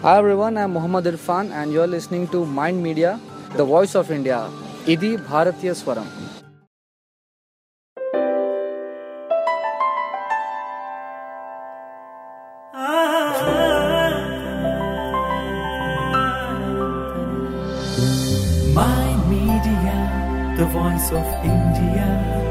Hi everyone, I'm Muhammad Irfan and you're listening to Mind Media, the voice of India. Idi Bharatiya Swaram. Mind Media, the voice of India.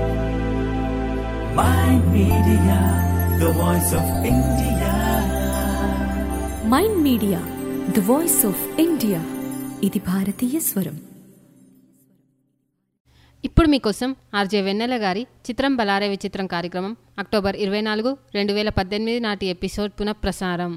Mind Media, the voice of India. Mind Media the voice of India ఇది భారతీయ స్వరం ఇప్పుడు మీకోసం RJ వెన్నెల గారి చిత్రం బలారే విచిత్రం కార్యక్రమం October ఇరవై నాలుగు రెండు వేల పద్దెనిమిది నాటి ఎపిసోడ్ పునఃప్రసారం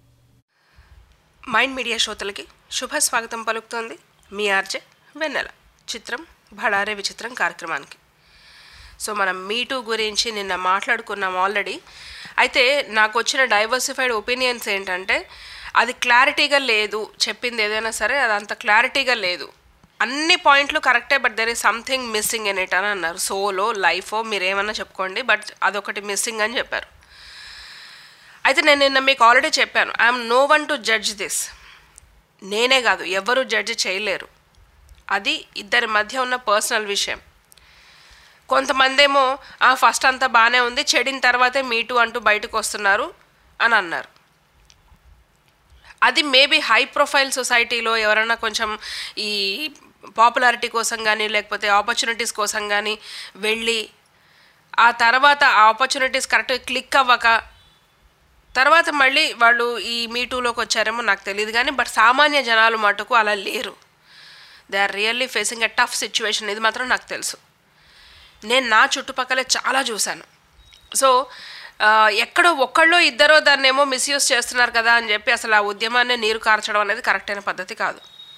మైండ్ మీడియా శ్రోతలకి శుభ స్వాగతం పలుకుతోంది మీ ఆర్జే వెన్నెల చిత్రం భడారే విచిత్రం కార్యక్రమానికి సో మనం మీటూ గురించి నిన్న మాట్లాడుకున్నాం ఆల్రెడీ అయితే నాకు వచ్చిన డైవర్సిఫైడ్ ఒపీనియన్స్ ఏంటంటే అది క్లారిటీగా లేదు చెప్పింది ఏదైనా సరే అది అంత క్లారిటీగా లేదు అన్ని పాయింట్లు కరెక్టే but there is something missing in it అని అన్నారు సోలో లైఫో మీరు ఏమన్నా చెప్పుకోండి బట్ అదొకటి మిస్సింగ్ అని చెప్పారు అయితే నేను నిన్న మీకు ఆల్రెడీ చెప్పాను I'm no one to judge this నేనే కాదు ఎవరు జడ్జ్ చేయలేరు అది ఇద్దరి మధ్య ఉన్న పర్సనల్ విషయం కొంతమంది ఏమో ఫస్ట్ అంతా బాగానే ఉంది చెడిన తర్వాతే మీటు అంటూ బయటకు వస్తున్నారు అని అన్నారు అది మేబీ హై ప్రొఫైల్ సొసైటీలో ఎవరైనా కొంచెం ఈ పాపులారిటీ కోసం కానీ లేకపోతే ఆపర్చునిటీస్ కోసం కానీ వెళ్ళి ఆ తర్వాత ఆ ఆపర్చునిటీస్ కరెక్ట్గా క్లిక్ అవ్వక తర్వాత మళ్ళీ వాళ్ళు ఈ మీటూలోకి వచ్చారేమో నాకు తెలియదు కానీ బట్ సామాన్య జనాలు మటుకు అలా లేరు they are really facing a tough situation ఇది మాత్రం నాకు తెలుసు నేను నా చుట్టుపక్కలే చాలా చూశాను సో ఆ, ఎక్కడో ఒక్కళ్ళో ఇద్దరో దాన్ని ఏమో మిస్యూజ్ చేస్తున్నారు కదా అని చెప్పి అసలు ఆ ఉద్యమాన్ని నీరు కార్చడం అనేది కరెక్ట్ అయిన పద్ధతి కాదు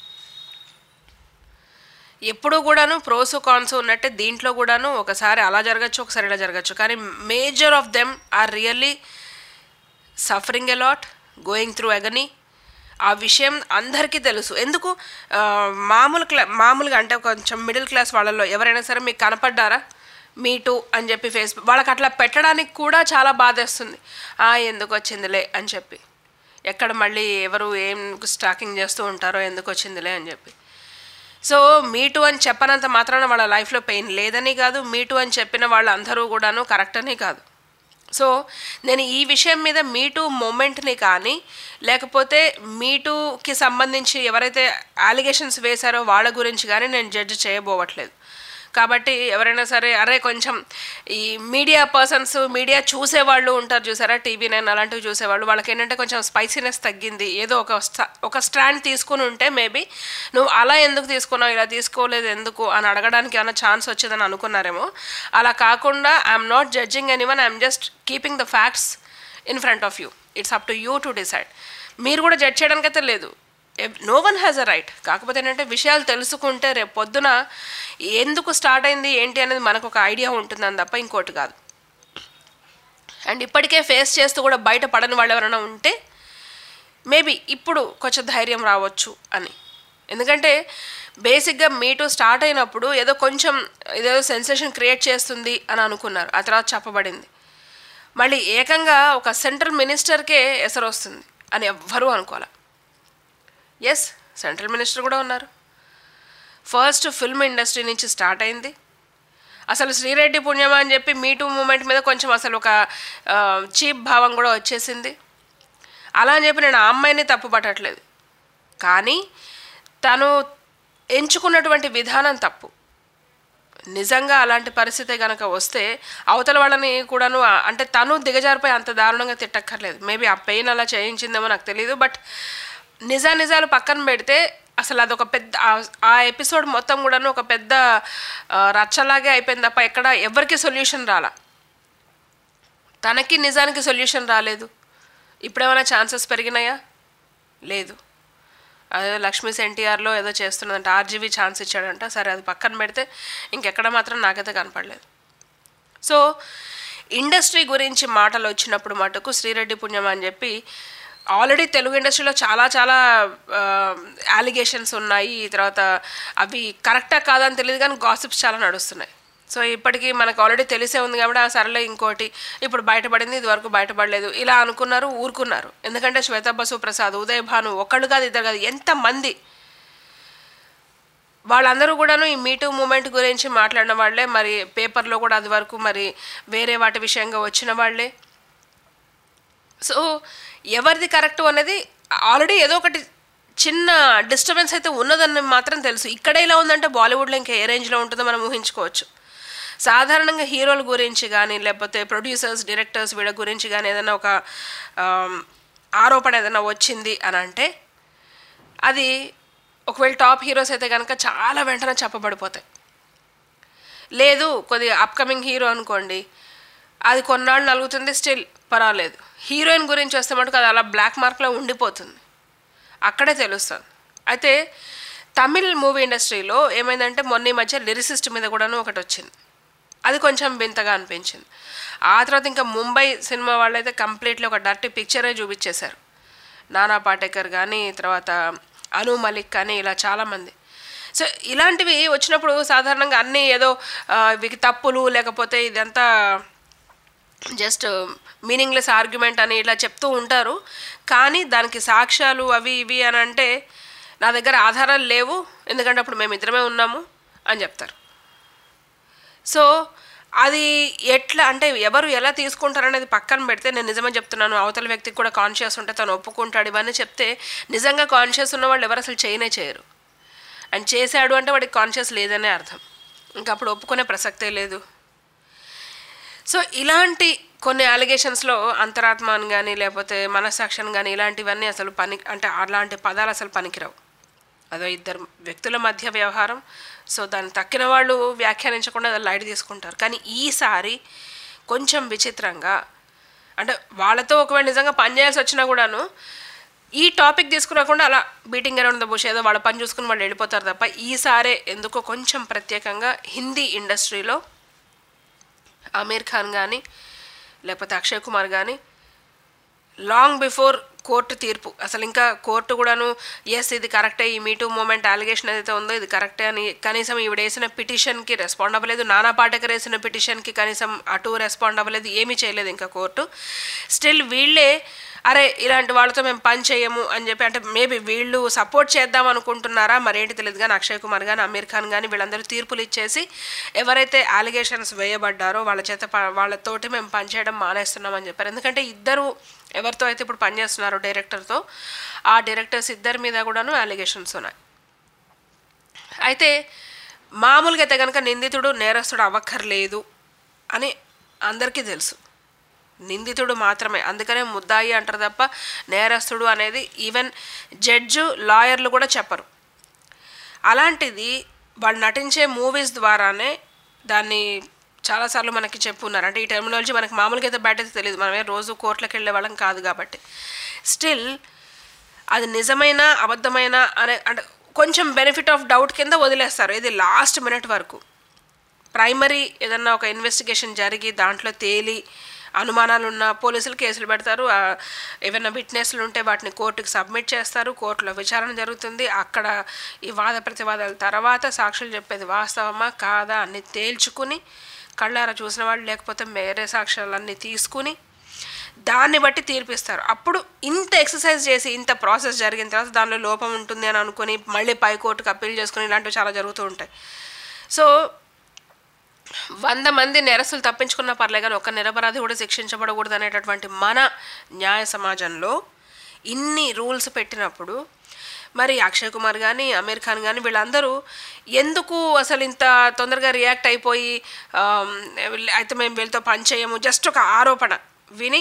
ఎప్పుడూ కూడాను ప్రోసు కాన్స్ ఉన్నట్టే దీంట్లో కూడాను ఒకసారి అలా జరగచ్చు ఒకసారి ఇలా జరగచ్చు కానీ major of them are really suffering a lot going through ఎగనీ ఆ విషయం అందరికీ తెలుసు ఎందుకు ఆ, మామూలు క్లా మామూలుగా అంటే కొంచెం మిడిల్ క్లాస్ వాళ్ళలో ఎవరైనా సరే మీకు కనపడ్డారా మీ టూ అని చెప్పి ఫేస్బుక్ వాళ్ళకి అట్లా పెట్టడానికి కూడా చాలా బాధేస్తుంది "ఆ, ఎందుకు వచ్చిందిలే అని చెప్పి ఎక్కడ మళ్ళీ ఎవరు ఏం స్టాకింగ్ చేస్తూ ఉంటారో ఎందుకు వచ్చిందిలే అని చెప్పి సో మీటు అని చెప్పనంత మాత్రాన వాళ్ళ లైఫ్లో పెయిన్ లేదని కాదు మీటు అని చెప్పిన వాళ్ళందరూ కూడాను కరెక్ట్ అని కాదు సో నేను ఈ విషయం మీద మీటూ మూమెంట్ని కానీ లేకపోతే మీటూకి సంబంధించి ఎవరైతే అలిగేషన్స్ వేశారో వాళ్ళ గురించి కానీ నేను జడ్జ్ చేయబోవట్లేదు కాబట్టి ఎవరైనా సరే అరే కొంచెం ఈ మీడియా పర్సన్స్ మీడియా చూసేవాళ్ళు ఉంటారు చూసారా టీవీ నైన్ అలాంటివి చూసేవాళ్ళు వాళ్ళకి ఏంటంటే కొంచెం స్పైసీనెస్ తగ్గింది ఏదో ఒక స్ట- ఒక స్టాండ్ తీసుకుని ఉంటే మేబీ నువ్వు అలా ఎందుకు తీసుకున్నావు ఇలా తీసుకోలేదు ఎందుకు అని అడగడానికి ఏమైనా ఛాన్స్ వచ్చేదని అనుకున్నారేమో అలా కాకుండా I'm not judging any one I'm just keeping the facts in front of you it's up to you to decide మీరు కూడా జడ్జ్ చేయడానికి అయితే లేదు no one has a right కాకపోతే ఏంటంటే విషయాలు తెలుసుకుంటే రేపు పొద్దున ఎందుకు స్టార్ట్ అయింది ఏంటి అనేది మనకు ఒక ఐడియా ఉంటుందని తప్ప ఇంకోటి కాదు అండ్ ఇప్పటికే ఫేస్ చేస్తూ కూడా బయట పడని వాళ్ళు ఎవరైనా ఉంటే మేబీ ఇప్పుడు కొంచెం ధైర్యం రావచ్చు అని ఎందుకంటే బేసిక్గా మీటూ స్టార్ట్ అయినప్పుడు ఏదో కొంచెం ఏదో సెన్సేషన్ క్రియేట్ చేస్తుంది అని అనుకున్నారు ఆ తర్వాత చెప్పబడింది మళ్ళీ ఏకంగా ఒక సెంట్రల్ మినిస్టర్కే ఎసరు వస్తుంది అని ఎవ్వరూ అనుకోవాలి ఎస్ సెంట్రల్ మినిస్టర్ కూడా ఉన్నారు ఫస్ట్ ఫిల్మ్ ఇండస్ట్రీ నుంచి స్టార్ట్ అయింది అసలు శ్రీరెడ్డి పుణ్యమా అని చెప్పి మీటూ మూమెంట్ మీద కొంచెం అసలు ఒక చీప్ భావం కూడా వచ్చేసింది అలా అని చెప్పి నేను ఆ అమ్మాయిని తప్పు పట్టట్లేదు కానీ తను ఎంచుకున్నటువంటి విధానం తప్పు నిజంగా అలాంటి పరిస్థితి కనుక వస్తే అవతల వాళ్ళని కూడాను ఆ- అంటే తను దిగజారిపోయి అంత దారుణంగా తిట్టక్కర్లేదు మేబీ ఆ పెయిన్ అలా చేయించిందేమో నాకు తెలియదు బట్ నిజా నిజాలు పక్కన పెడితే అసలు అదొక పెద్ద ఆ- ఆ ఎపిసోడ్ మొత్తం కూడాను ఒక పెద్ద ఆ, రచ్చలాగే అయిపోయింది తప్ప ఎక్కడ ఎవరికి సొల్యూషన్ రాలా తనకి నిజానికి సొల్యూషన్ రాలేదు ఇప్పుడేమైనా ఛాన్సెస్ పెరిగినాయా లేదు అదే లక్ష్మీస్ ఎన్టీఆర్లో ఏదో చేస్తున్నదంట ఆర్జీవీ ఛాన్స్ ఇచ్చాడంట సరే అది పక్కన పెడితే ఇంకెక్కడ మాత్రం నాకైతే కనపడలేదు సో ఇండస్ట్రీ గురించి మాటలు వచ్చినప్పుడు మటుకు శ్రీరెడ్డి పుణ్యం అని చెప్పి ఆల్రెడీ తెలుగు ఇండస్ట్రీలో చాలా చాలా అలిగేషన్స్ ఉన్నాయి తర్వాత అవి కరెక్టా కాదని తెలియదు కానీ గాసిప్స్ చాలా నడుస్తున్నాయి సో ఇప్పటికీ మనకు ఆల్రెడీ తెలిసే ఉంది కాబట్టి ఆ సరళ ఇంకోటి ఇప్పుడు బయటపడింది ఇది వరకు బయటపడలేదు ఇలా అనుకున్నారు ఊరుకున్నారు ఎందుకంటే శ్వేత బసు ప్రసాద్ ఉదయ్ భాను ఒకళ్ళు కాదు ఇద్దరు కాదు ఎంతమంది వాళ్ళందరూ కూడాను ఈ మీటూ మూమెంట్ గురించి మాట్లాడిన వాళ్ళే మరి పేపర్లో కూడా అది వరకు మరి వేరే వాటి విషయంగా వచ్చిన వాళ్ళే సో ఎవరిది కరెక్ట్ అనేది ఆల్రెడీ ఏదో ఒకటి చిన్న డిస్టర్బెన్స్ అయితే ఉన్నదని మాత్రం తెలుసు ఇక్కడ ఇలా ఉందంటే బాలీవుడ్లో ఇంకా ఏ రేంజ్లో ఉంటుందో మనం ఊహించుకోవచ్చు సాధారణంగా హీరోల గురించి కానీ లేకపోతే ప్రొడ్యూసర్స్ డైరెక్టర్స్ వీళ్ళ గురించి కానీ ఏదైనా ఒక ఆమ్, ఆరోపణ ఏదైనా వచ్చింది అని అంటే అది ఒకవేళ టాప్ హీరోస్ అయితే కనుక చాలా వెంటనే చెప్పబడిపోతాయి లేదు కొద్దిగా అప్కమింగ్ హీరో అనుకోండి అది కొన్నాళ్ళు నలుగుతుంది స్టిల్ పర్వాలేదు హీరోయిన్ గురించి వస్తే మటుకు అది అలా బ్లాక్ మార్క్లో ఉండిపోతుంది అక్కడే తెలుస్తుంది అయితే తమిళ్ మూవీ ఇండస్ట్రీలో ఏమైందంటే మొన్న ఈ మధ్య లిరిసిస్ట్ మీద కూడాను ఒకటి వచ్చింది అది కొంచెం వింతగా అనిపించింది ఆ తర్వాత ఇంకా ముంబై సినిమా వాళ్ళైతే కంప్లీట్లీ ఒక డర్టీ పిక్చరే చూపించేశారు నానా పాటేకర్ కానీ తర్వాత అను మలిక్ కానీ ఇలా చాలామంది సో ఇలాంటివి వచ్చినప్పుడు సాధారణంగా అన్నీ ఏదో ఆ, ఇవి తప్పులు లేకపోతే ఇదంతా జస్ట్ మీనింగ్లెస్ ఆర్గ్యుమెంట్ అని ఇలా చెప్తూ ఉంటారు కానీ దానికి సాక్ష్యాలు అవి ఇవి అని అంటే నా దగ్గర ఆధారాలు లేవు ఎందుకంటే అప్పుడు మేము ఇద్దరమే ఉన్నాము అని చెప్తారు సో అది ఎట్లా అంటే ఎవరు ఎలా తీసుకుంటారు అనేది పక్కన పెడితే నేను నిజమే చెప్తున్నాను అవతల వ్యక్తికి కూడా కాన్షియస్ ఉంటే తను ఒప్పుకుంటాడు ఇవన్నీ చెప్తే నిజంగా కాన్షియస్ ఉన్న వాళ్ళు ఎవరు అసలు చేయనే చేయరు అండ్ చేశాడు అంటే వాడికి కాన్షియస్ లేదనే అర్థం ఇంకా అప్పుడు ఒప్పుకునే ప్రసక్తే లేదు సో ఇలాంటి కొన్ని అలిగేషన్స్లో అంతరాత్మ అని కానీ లేకపోతే మనస్సాక్షన్ కానీ ఇలాంటివన్నీ అసలు పని అంటే అలాంటి పదాలు అసలు పనికిరావు అదో ఇద్దరు వ్యక్తుల మధ్య వ్యవహారం సో దాన్ని తక్కిన వాళ్ళు వ్యాఖ్యానించకుండా అది లైట్ తీసుకుంటారు కానీ ఈసారి కొంచెం విచిత్రంగా అంటే వాళ్ళతో ఒకవేళ నిజంగా పనిచేయాల్సి వచ్చినా కూడాను ఈ టాపిక్ తీసుకురాకుండా అలా బీటింగ్ అరౌండ్ ద బుష్ ఏదో వాళ్ళ పని చూసుకుని వాళ్ళు వెళ్ళిపోతారు తప్ప ఈసారే ఎందుకో కొంచెం ప్రత్యేకంగా హిందీ ఇండస్ట్రీలో ఆమీర్ ఖాన్ కానీ లేకపోతే అక్షయ్ కుమార్ కానీ లాంగ్ బిఫోర్ కోర్టు తీర్పు అసలు ఇంకా కోర్టు కూడాను ఎస్ ఇది కరెక్టే ఈ మీటూ మూమెంట్ అలిగేషన్ ఏదైతే ఉందో ఇది కరెక్టే అని కనీసం ఈవిడ వేసిన పిటిషన్కి రెస్పాండ్ అవ్వలేదు నానా పాటకర్ వేసిన పిటిషన్కి కనీసం అటు రెస్పాండ్ అవ్వలేదు ఏమీ చేయలేదు ఇంకా కోర్టు స్టిల్ వీళ్ళే అరే ఇలాంటి వాళ్ళతో మేము పని చేయము అని చెప్పి అంటే మేబీ వీళ్ళు సపోర్ట్ చేద్దాం అనుకుంటున్నారా మరేంటి తెలియదు కానీ అక్షయ్ కుమార్ కానీ అమీర్ ఖాన్ కానీ వీళ్ళందరూ తీర్పులు ఇచ్చేసి ఎవరైతే అలిగేషన్స్ వేయబడ్డారో వాళ్ళ చేత ప- వాళ్ళతోటి మేము పనిచేయడం మానేస్తున్నామని చెప్పారు ఎందుకంటే ఇద్దరు ఎవరితో అయితే ఇప్పుడు పనిచేస్తున్నారో డైరెక్టర్తో ఆ డైరెక్టర్స్ ఇద్దరి మీద కూడాను అలిగేషన్స్ ఉన్నాయి అయితే మామూలుగా అయితే కనుక నిందితుడు నేరస్తుడు అవ్వక్కర్లేదు అని అందరికీ తెలుసు నిందితుడు మాత్రమే అందుకనే ముద్దాయి అంటారు తప్ప నేరస్తుడు అనేది ఈవెన్ జడ్జు లాయర్లు కూడా చెప్పరు అలాంటిది వాళ్ళు నటించే మూవీస్ ద్వారానే దాన్ని చాలాసార్లు మనకి చెప్పున్నారు అంటే ఈ టెర్మినాలజీ మనకి మామూలుగా అయితే బయట అయితే తెలియదు మనమే రోజు కోర్టులకు వెళ్ళే వాళ్ళం కాదు కాబట్టి స్టిల్ అది నిజమైన అబద్ధమైన అనే అంటే కొంచెం బెనిఫిట్ ఆఫ్ డౌట్ కింద వదిలేస్తారు ఇది లాస్ట్ మినిట్ వరకు ప్రైమరీ ఏదన్నా ఒక ఇన్వెస్టిగేషన్ జరిగి దాంట్లో తేలి అనుమానాలు ఉన్న పోలీసులు కేసులు పెడతారు ఆ, ఏవైనా విట్నెస్లు ఉంటే వాటిని కోర్టుకి సబ్మిట్ చేస్తారు కోర్టులో విచారణ జరుగుతుంది అక్కడ ఈ వాద ప్రతివాదాల తర్వాత సాక్షులు చెప్పేది వాస్తవమా కాదా అన్ని తేల్చుకుని కళ్ళారా చూసిన వాళ్ళు లేకపోతే వేరే సాక్ష్యాలన్నీ తీసుకుని దాన్ని బట్టి తీర్పిస్తారు అప్పుడు ఇంత ఎక్సర్సైజ్ చేసి ఇంత ప్రాసెస్ జరిగిన తర్వాత దానిలో లోపం ఉంటుంది అని అనుకుని మళ్ళీ పై కోర్టుకు అప్పీల్ చేసుకుని ఇలాంటివి చాలా జరుగుతూ ఉంటాయి సో వంద మంది నేరస్తులు తప్పించుకున్నా పర్లే కానీ ఒక నిరపరాధి కూడా శిక్షించబడకూడదు అనేటటువంటి మన న్యాయ సమాజంలో ఇన్ని రూల్స్ పెట్టినప్పుడు మరి అక్షయ్ కుమార్ కానీ అమీర్ ఖాన్ కానీ వీళ్ళందరూ ఎందుకు అసలు ఇంత తొందరగా రియాక్ట్ అయిపోయి ఆమ్, అయితే మేము వీళ్ళతో పని చేయము జస్ట్ ఒక ఆరోపణ విని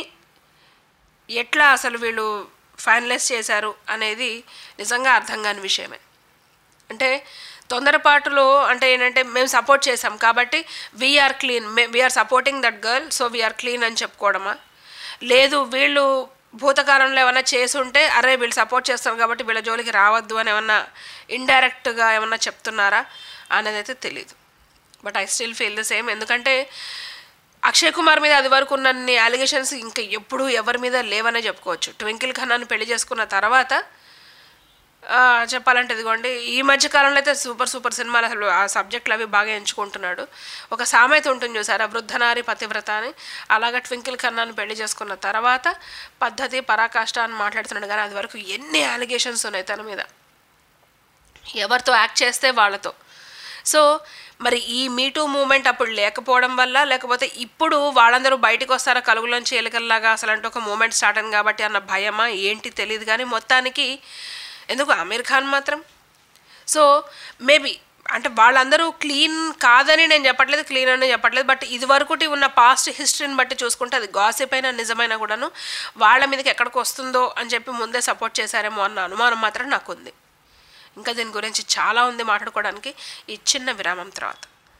ఎట్లా అసలు వీళ్ళు ఫైనలైజ్ చేశారు అనేది నిజంగా అర్థం కాని విషయమే అంటే తొందరపాటులో అంటే ఏంటంటే మేము సపోర్ట్ చేసాం కాబట్టి we're clean we're supporting that girl so we're clean అని చెప్పుకోవడమా లేదు వీళ్ళు భూతకాలంలో ఏమైనా చేసుంటే అరే వీళ్ళు సపోర్ట్ చేస్తారు కాబట్టి వీళ్ళ జోలికి రావద్దు అని ఏమన్నా ఇండైరెక్ట్గా ఏమన్నా చెప్తున్నారా అనేది అయితే తెలియదు but I still feel the same ఎందుకంటే అక్షయ్ కుమార్ మీద అది వరకు ఉన్నన్ని అలిగేషన్స్ ఇంకా ఎప్పుడూ ఎవరి మీద లేవనే చెప్పుకోవచ్చు ట్వింకిల్ ఖన్నాని పెళ్లి చేసుకున్న తర్వాత ఆ, చెప్పాలంటే ఇదిగోండి ఈ మధ్య కాలంలో అయితే సూపర్ సూపర్ సినిమాలు అసలు ఆ సబ్జెక్టులు అవి బాగా ఎంచుకుంటున్నాడు ఒక సామెత ఉంటుంది చూసారా వృద్ధనారి పతివ్రత అని అలాగా ట్వింకిల్ ఖన్నాను పెళ్లి చేసుకున్న తర్వాత పద్ధతి పరాకాష్ట అని మాట్లాడుతున్నాడు కానీ అది వరకు ఎన్ని అలిగేషన్స్ ఉన్నాయి తన మీద ఎవరితో యాక్ట్ చేస్తే వాళ్ళతో సో మరి ఈ మీటూ మూమెంట్ అప్పుడు లేకపోవడం వల్ల లేకపోతే ఇప్పుడు వాళ్ళందరూ బయటకు వస్తారా కలుగులోంచి ఎలుకల్లాగా అసలు అంటే ఒక మూమెంట్ స్టార్ట్ అయింది కాబట్టి అన్న భయమా ఏంటి తెలియదు కానీ మొత్తానికి ఎందుకు అమీర్ ఖాన్ మాత్రం సో మేబీ అంటే వాళ్ళందరూ క్లీన్ కాదని నేను చెప్పట్లేదు క్లీన్ అని చెప్పట్లేదు బట్ ఇది వరకుటి ఉన్న పాస్ట్ హిస్టరీని బట్టి చూసుకుంటే అది గాసిప్ అయినా నిజమైనా కూడాను వాళ్ళ మీదకి ఎక్కడికి వస్తుందో అని చెప్పి ముందే సపోర్ట్ చేశారేమో అన్న అనుమానం మాత్రం నాకుంది ఇంకా దీని గురించి చాలా ఉంది మాట్లాడుకోవడానికి ఈ చిన్న విరామం తర్వాత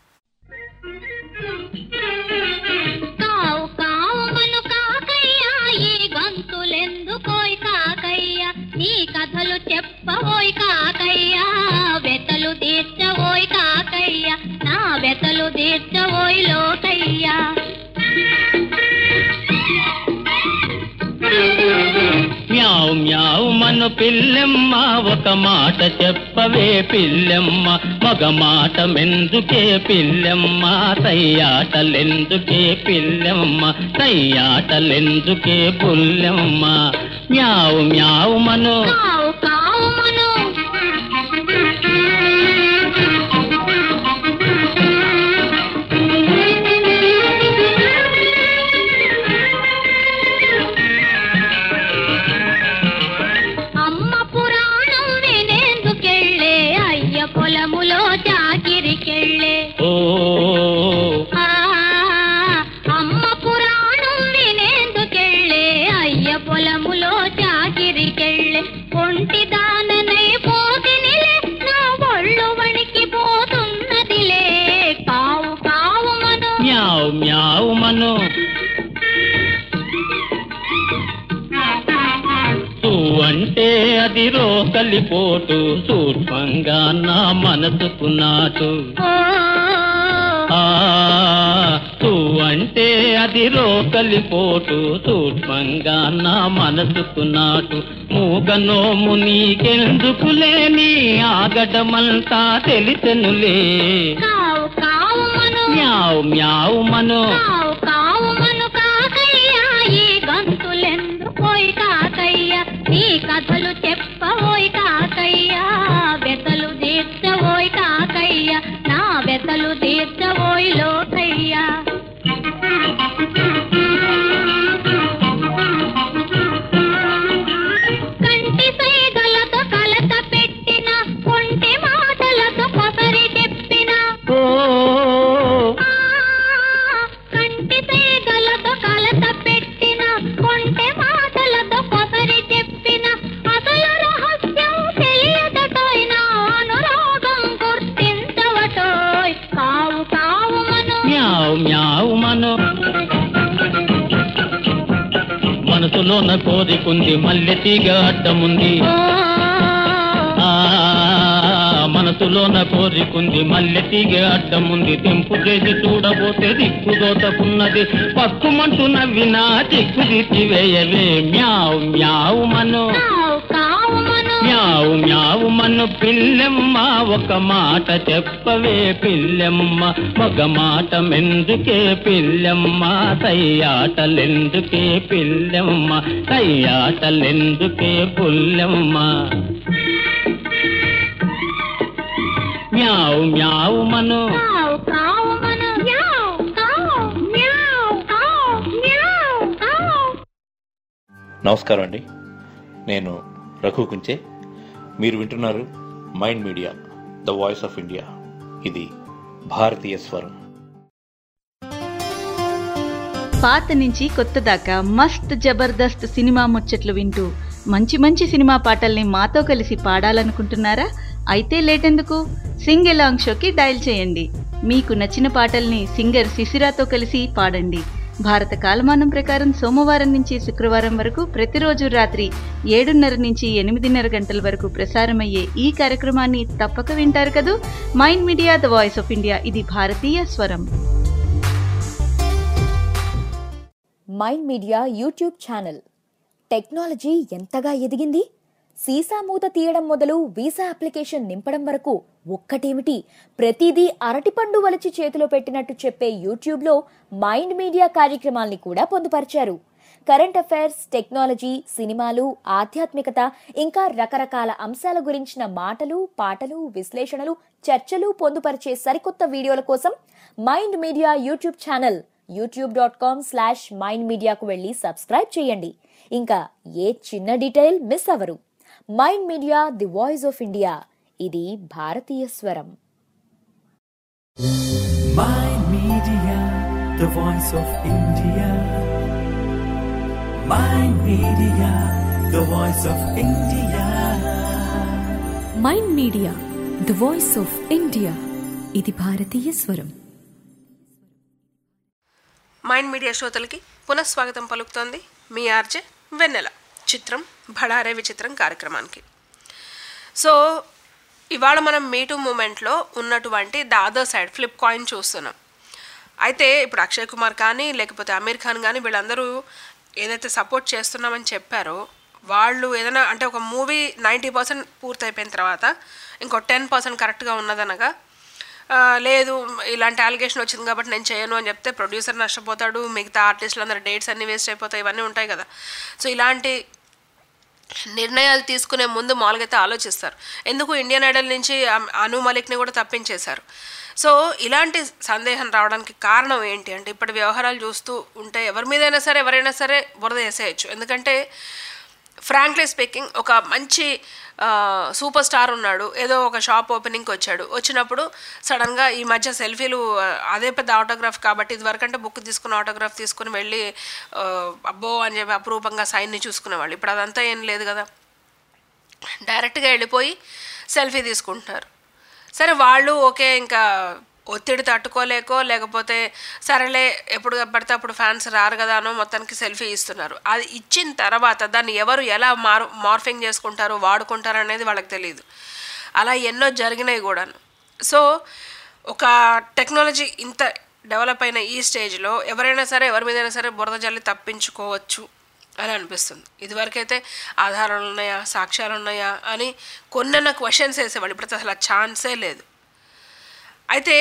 కావు కావుమను కాకయ్య ఈ గంతులెందుకోయ్ కాకయ్య నీ కథలు చెప్పవోయ్ కాకయ్య వెతలు తీర్చవోయ్ కాకయ్య నా వెతలు తీర్చవోయ్ లోకయ్య మ్యావ్ మ్యావ్ మను పిల్లెమ్మ ఒక మాట చెప్పవే పిల్లెమ్మ మగ మాట మెందుకే పిల్లెమ్మ సయ్యాటలెందుకే పిల్లెమ్మ సయ్యాటలెందుకే పుల్లెమ్మ మ్యావ్ మ్యావ్ మను కావు కావుమను అమ్మ పురాణం వినేందుకెళ్ళే అయ్య పొలములో చాకిరికెళ్ళే ఓ ఆ, అమ్మ పురాణం వినేందుకెళ్ళే అయ్య పొలములో చాకిరికెళ్ళే ఒంటి దాననై పోతినిలే నా ఒళ్ళు వణికి పోతున్నదిలే కావు కావు మను మ్యావ్ మ్యావ్ మను తూ అంటే అది రోకలిపోటు సూక్ష్మంగా నా మనసుకు నాటు ఓ, ఆ తూ అంటే అది రోకలిపోటు సూక్ష్మంగా నా మనసుకు నాటు మూగనోము నీకెందుకులే నీ ఆగడమంతా తెలిసెనులే కావు కావు మను మ్యావ్ మ్యావ్ మను కావు కావు మను కాకయ్య ఈ గంతులెందుకోయ్ కాకయ్య నీ కథలు చెప్పవోయ్ కాకయ్య వెతలు తీర్చవోయ్ కాకయ్య నా వెతలు తీర్చవోయ్ లోకయ్య కంటి సైగలతో కలత పెట్టిన కొంటి మాటలతో కొసరి చెప్పిన ఓ కంటి తీగలతో కలత పెట్టిన కొంటె మాటలతో కొసరి చెప్పిన అసలు రహస్యం తెలియదటోయ్ నా అనురాగం గుర్తించవటోయ్ కావు కావు మను మ్యావ్ మ్యావ్ మను మనసులోన కోరికుంది మల్లె తీగ అడ్డముంది ఓ, ఆ మనసులోన కోరికుంది మల్లె తీగ అడ్డముంది తెంపు చేసి చూడబోతే దిక్కు దోతకున్నది పక్కుమంటూ నవ్వినా దిక్కు దిచ్చివేయవే మ్యావ్ మ్యావ్ మను కావు కావు మను మ్యావ్ మ్యావ్ మను పిల్లెమ్మ ఒక మాట చెప్పవే పిల్లెమ్మ మగ మాట మెందుకే పిల్లెమ్మ సయ్యాటలెందుకే పిల్లెమ్మ సయ్యాటలెందుకే పుల్లెమ్మ మ్యావ్ మ్యావ్ మను కావు కావు మను మ్యావ్ కావు మ్యావ్ కావు మ్యావ్ కావు నమస్కారం అండి నేను రఘు కుంచే మీరు వింటున్నారు Mind Media the voice of India ఇది భారతీయ స్వరం పాత నుంచి కొత్త దాకా మస్త్ జబర్దస్త్ సినిమా ముచ్చట్లు వింటూ మంచి మంచి సినిమా పాటల్ని మాతో కలిసి పాడాలనుకుంటున్నారా అయితే లేటెందుకు సింగ్ ఎలాంగ్ షోకి డయల్ చేయండి మీకు నచ్చిన పాటల్ని సింగర్ శిశిరాతో కలిసి పాడండి భారత కాలమానం ప్రకారం సోమవారం నుంచి శుక్రవారం వరకు ప్రతిరోజు రాత్రి ఏడున్నర నుంచి ఎనిమిదిన్నర గంటల వరకు ప్రసారమయ్యే ఈ కార్యక్రమాన్ని తప్పక వింటారు కదూ Mind Media the voice of India ఇది భారతీయ స్వరం Mind Media YouTube channel technology ఎంతగా ఎదిగింది సీసా మూత తీయడం మొదలు వీసా అప్లికేషన్ నింపడం వరకు ఒక్కటేమిటి ప్రతిదీ అరటిపండు వలిచి చేతిలో పెట్టినట్టు చెప్పే యూట్యూబ్లో మైండ్ మీడియా కార్యక్రమాల్ని కూడా పొందుపరిచారు కరెంట్ అఫైర్స్ టెక్నాలజీ సినిమాలు ఆధ్యాత్మికత ఇంకా రకరకాల అంశాల గురించిన మాటలు పాటలు విశ్లేషణలు చర్చలు పొందుపరిచే సరికొత్త వీడియోల కోసం Mind Media YouTube channel YouTube dot com slash Mind మీడియాకు వెళ్ళి సబ్స్క్రైబ్ చేయండి ఇంకా ఏ చిన్న డీటెయిల్ మిస్ అవరు Mind Media the voice of India ఇది భారతీయ స్వరం Mind Media, the voice of India. Mind Media, the voice of India. Mind Media the voice of India ఇది భారతీయ స్వరం మైండ్ మీడియా శ్రోతలకి పునఃస్వాగతం పలుకుతోంది మీ ఆర్జే వెన్నెల చిత్రం భడారే విచిత్రం కార్యక్రమానికి సో ఇవాళ మనం మీటూ మూమెంట్లో ఉన్నటువంటి the other side flip coin చూస్తున్నాం అయితే ఇప్పుడు అక్షయ్ కుమార్ కానీ లేకపోతే అమీర్ ఖాన్ కానీ వీళ్ళందరూ ఏదైతే సపోర్ట్ చేస్తున్నామని చెప్పారో వాళ్ళు ఏదైనా అంటే ఒక మూవీ నైంటీ పర్సెంట్ పూర్తయిపోయిన తర్వాత ఇంకో టెన్ పర్సెంట్ కరెక్ట్గా ఉన్నదనగా ఆ, లేదు ఇలాంటి అలిగేషన్ వచ్చింది కాబట్టి నేను చేయను అని చెప్తే ప్రొడ్యూసర్ నష్టపోతాడు మిగతా ఆర్టిస్టులు అందరు డేట్స్ అన్నీ వేస్ట్ అయిపోతాయి ఇవన్నీ ఉంటాయి కదా సో ఇలాంటి నిర్ణయాలు తీసుకునే ముందు మామూలుగా అయితే ఆలోచిస్తారు ఎందుకు ఇండియన్ ఐడల్ నుంచి అమ్- అను మలిక్ని కూడా తప్పించేశారు సో ఇలాంటి సందేహం రావడానికి కారణం ఏంటి అంటే ఇప్పటి వ్యవహారాలు చూస్తూ ఉంటే ఎవరి మీదైనా సరే ఎవరైనా సరే బురద వేసేయచ్చు ఎందుకంటే ఫ్రాంక్లీ స్పీకింగ్ ఒక మంచి ఆ, సూపర్ స్టార్ ఉన్నాడు ఏదో ఒక షాప్ ఓపెనింగ్కి వచ్చాడు వచ్చినప్పుడు సడన్గా ఈ మధ్య సెల్ఫీలు ఆ, అదే పెద్ద ఆటోగ్రాఫ్ కాబట్టి ఇదివరకంటే బుక్ తీసుకుని ఆటోగ్రాఫ్ తీసుకుని వెళ్ళి ఆ, అబ్బో అని చెప్పి అపురూపంగా సైన్ని చూసుకునేవాళ్ళు ఇప్పుడు అదంతా ఏం లేదు కదా డైరెక్ట్గా వెళ్ళిపోయి సెల్ఫీ తీసుకుంటున్నారు సరే వాళ్ళు ఓకే ఇంకా ఒత్తిడి తట్టుకోలేకో లేకపోతే సరేలే ఎప్పుడు పడితే అప్పుడు ఫ్యాన్స్ రారు కదా అనో మొత్తానికి సెల్ఫీ ఇస్తున్నారు అది ఇచ్చిన తర్వాత దాన్ని ఎవరు ఎలా మార్ మార్ఫింగ్ చేసుకుంటారు వాడుకుంటారు అనేది వాళ్ళకి తెలియదు అలా ఎన్నో జరిగినాయి కూడాను సో ఒక టెక్నాలజీ ఇంత డెవలప్ అయిన ఈ స్టేజ్లో ఎవరైనా సరే ఎవరి మీదైనా సరే బురద జల్లి తప్పించుకోవచ్చు అని అనిపిస్తుంది ఇదివరకైతే ఆధారాలు ఉన్నాయా సాక్ష్యాలు ఉన్నాయా అని కొన్న క్వశ్చన్స్ వేసేవాళ్ళు ఇప్పుడు అసలు ఆ ఛాన్సే లేదు అయితే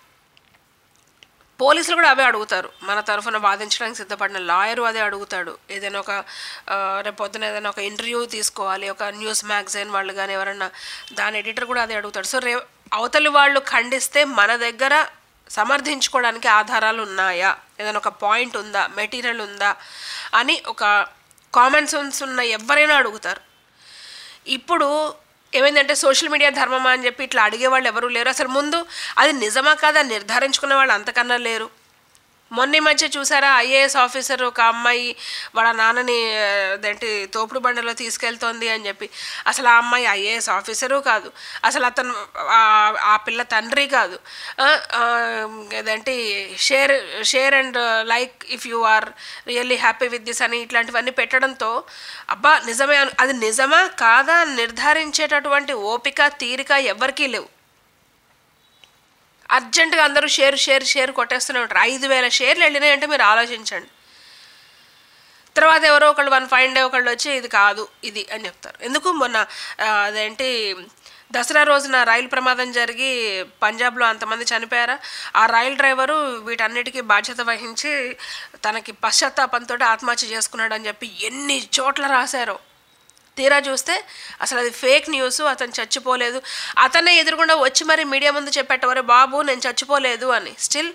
పోలీసులు కూడా అవే అడుగుతారు మన తరఫున వాదించడానికి సిద్ధపడిన లాయరు అదే అడుగుతాడు ఏదైనా ఒక ఆ, రేపు పొద్దున ఏదైనా ఒక ఇంటర్వ్యూ తీసుకోవాలి ఒక న్యూస్ మ్యాగజైన్ వాళ్ళు కానీ ఎవరన్నా దాని ఎడిటర్ కూడా అదే అడుగుతాడు సో రే అవతలి వాళ్ళు ఖండిస్తే మన దగ్గర సమర్థించుకోవడానికి ఆధారాలు ఉన్నాయా ఏదైనా ఒక పాయింట్ ఉందా మెటీరియల్ ఉందా అని ఒక కామన్ సెన్స్ ఉన్న ఎవరైనా అడుగుతారు ఇప్పుడు ఏమైందంటే సోషల్ మీడియా ధర్మమా అని చెప్పి ఇట్లా అడిగే వాళ్ళు ఎవరు లేరు అసలు ముందు అది నిజమా కాదా నిర్ధారించుకునే వాళ్ళు అంతకన్నా లేరు మొన్న ఈ మధ్య చూసారా ఐఏఎస్ ఆఫీసర్ ఒక అమ్మాయి వాళ్ళ నాన్నని ఆ, అదేంటి తోపుడు బండిలో తీసుకెళ్తోంది అని చెప్పి అసలు ఆ అమ్మాయి ఐఏఎస్ ఆఫీసరు కాదు అసలు అతను ఆ- ఆ పిల్ల తండ్రి కాదు ఆ, ఆ, అదేంటి share share and like if you are really happy with this అని ఇట్లాంటివన్నీ పెట్టడంతో అబ్బా నిజమే అను- అది నిజమా కాదా అని నిర్ధారించేటటువంటి ఓపిక తీరిక ఎవరికీ లేవు అర్జెంటుగా అందరూ షేర్ షేర్ షేర్ కొట్టేస్తూనే ఉంటారు ఐదు వేల షేర్లు వెళ్ళినాయంటే మీరు ఆలోచించండి తర్వాత ఎవరో ఒకళ్ళు వన్ ఫైవ్ డే ఒకళ్ళు వచ్చి ఇది కాదు ఇది అని చెప్తారు ఎందుకు మొన్న ఆ, అదేంటి దసరా రోజున రైలు ప్రమాదం జరిగి పంజాబ్లో అంతమంది చనిపోయారా ఆ రైలు డ్రైవరు వీటన్నిటికీ బాధ్యత వహించి తనకి పశ్చాత్తాపంతో ఆత్మహత్య చేసుకున్నాడు అని చెప్పి ఎన్ని చోట్ల రాశారో తీరా చూస్తే అసలు అది ఫేక్ న్యూస్ అతను చచ్చిపోలేదు అతనే ఎదురుగుండా వచ్చి మరి మీడియా ముందు చెప్పేటవరే బాబు నేను చచ్చిపోలేదు అని స్టిల్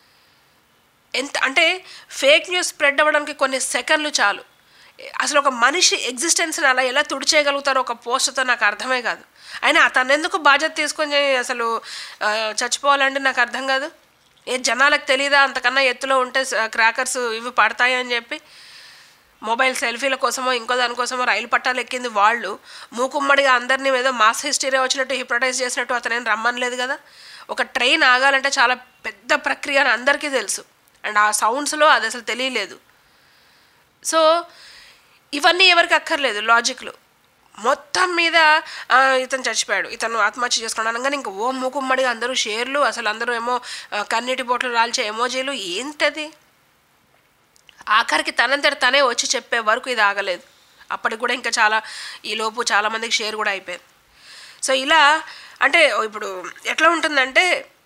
ఎంత అంటే ఫేక్ న్యూస్ స్ప్రెడ్ అవ్వడానికి కొన్ని సెకండ్లు చాలు అసలు ఒక మనిషి ఎగ్జిస్టెన్స్ని అలా ఎలా తుడిచేయగలుగుతారో ఒక పోస్ట్తో నాకు అర్థమే కాదు అయినా అతను ఎందుకు బాధ్యత తీసుకొని అసలు ఆ, చచ్చిపోవాలంటే నాకు అర్థం కాదు ఏ జనాలకు తెలియదా అంతకన్నా ఎత్తులో ఉంటే క్రాకర్స్ ఇవి పడతాయి అని చెప్పి మొబైల్ సెల్ఫీల కోసమో ఇంకో దానికోసమో రైలు పట్టాలు ఎక్కింది వాళ్ళు మూకుమ్మడిగా అందరినీ ఏదో మాస్ హిస్టీరియా వచ్చినట్టు హిప్రటైజ్ చేసినట్టు అతనేం రమ్మనలేదు కదా ఒక ట్రైన్ ఆగాలంటే చాలా పెద్ద ప్రక్రియ అని అందరికీ తెలుసు అండ్ ఆ సౌండ్స్లో అది అసలు తెలియలేదు సో ఇవన్నీ ఎవరికి అక్కర్లేదు లాజిక్లు మొత్తం మీద ఆ, ఇతను చచ్చిపోయాడు ఇతను ఆత్మహత్య చేసుకున్నాడు అనగానే ఇంకా ఓ మూకుమ్మడిగా అందరూ షేర్లు అసలు అందరూ ఏమో ఆ, కన్నీటి బొట్లు రాల్చే ఎమోజీలు ఏంటది ఆఖరికి తనంతట తనే వచ్చి చెప్పే వరకు ఇది ఆగలేదు అప్పటికి కూడా ఇంకా చాలా ఈ లోపు చాలామందికి షేర్ కూడా అయిపోయింది సో ఇలా అంటే ఇప్పుడు ఎట్లా ఉంటుందంటే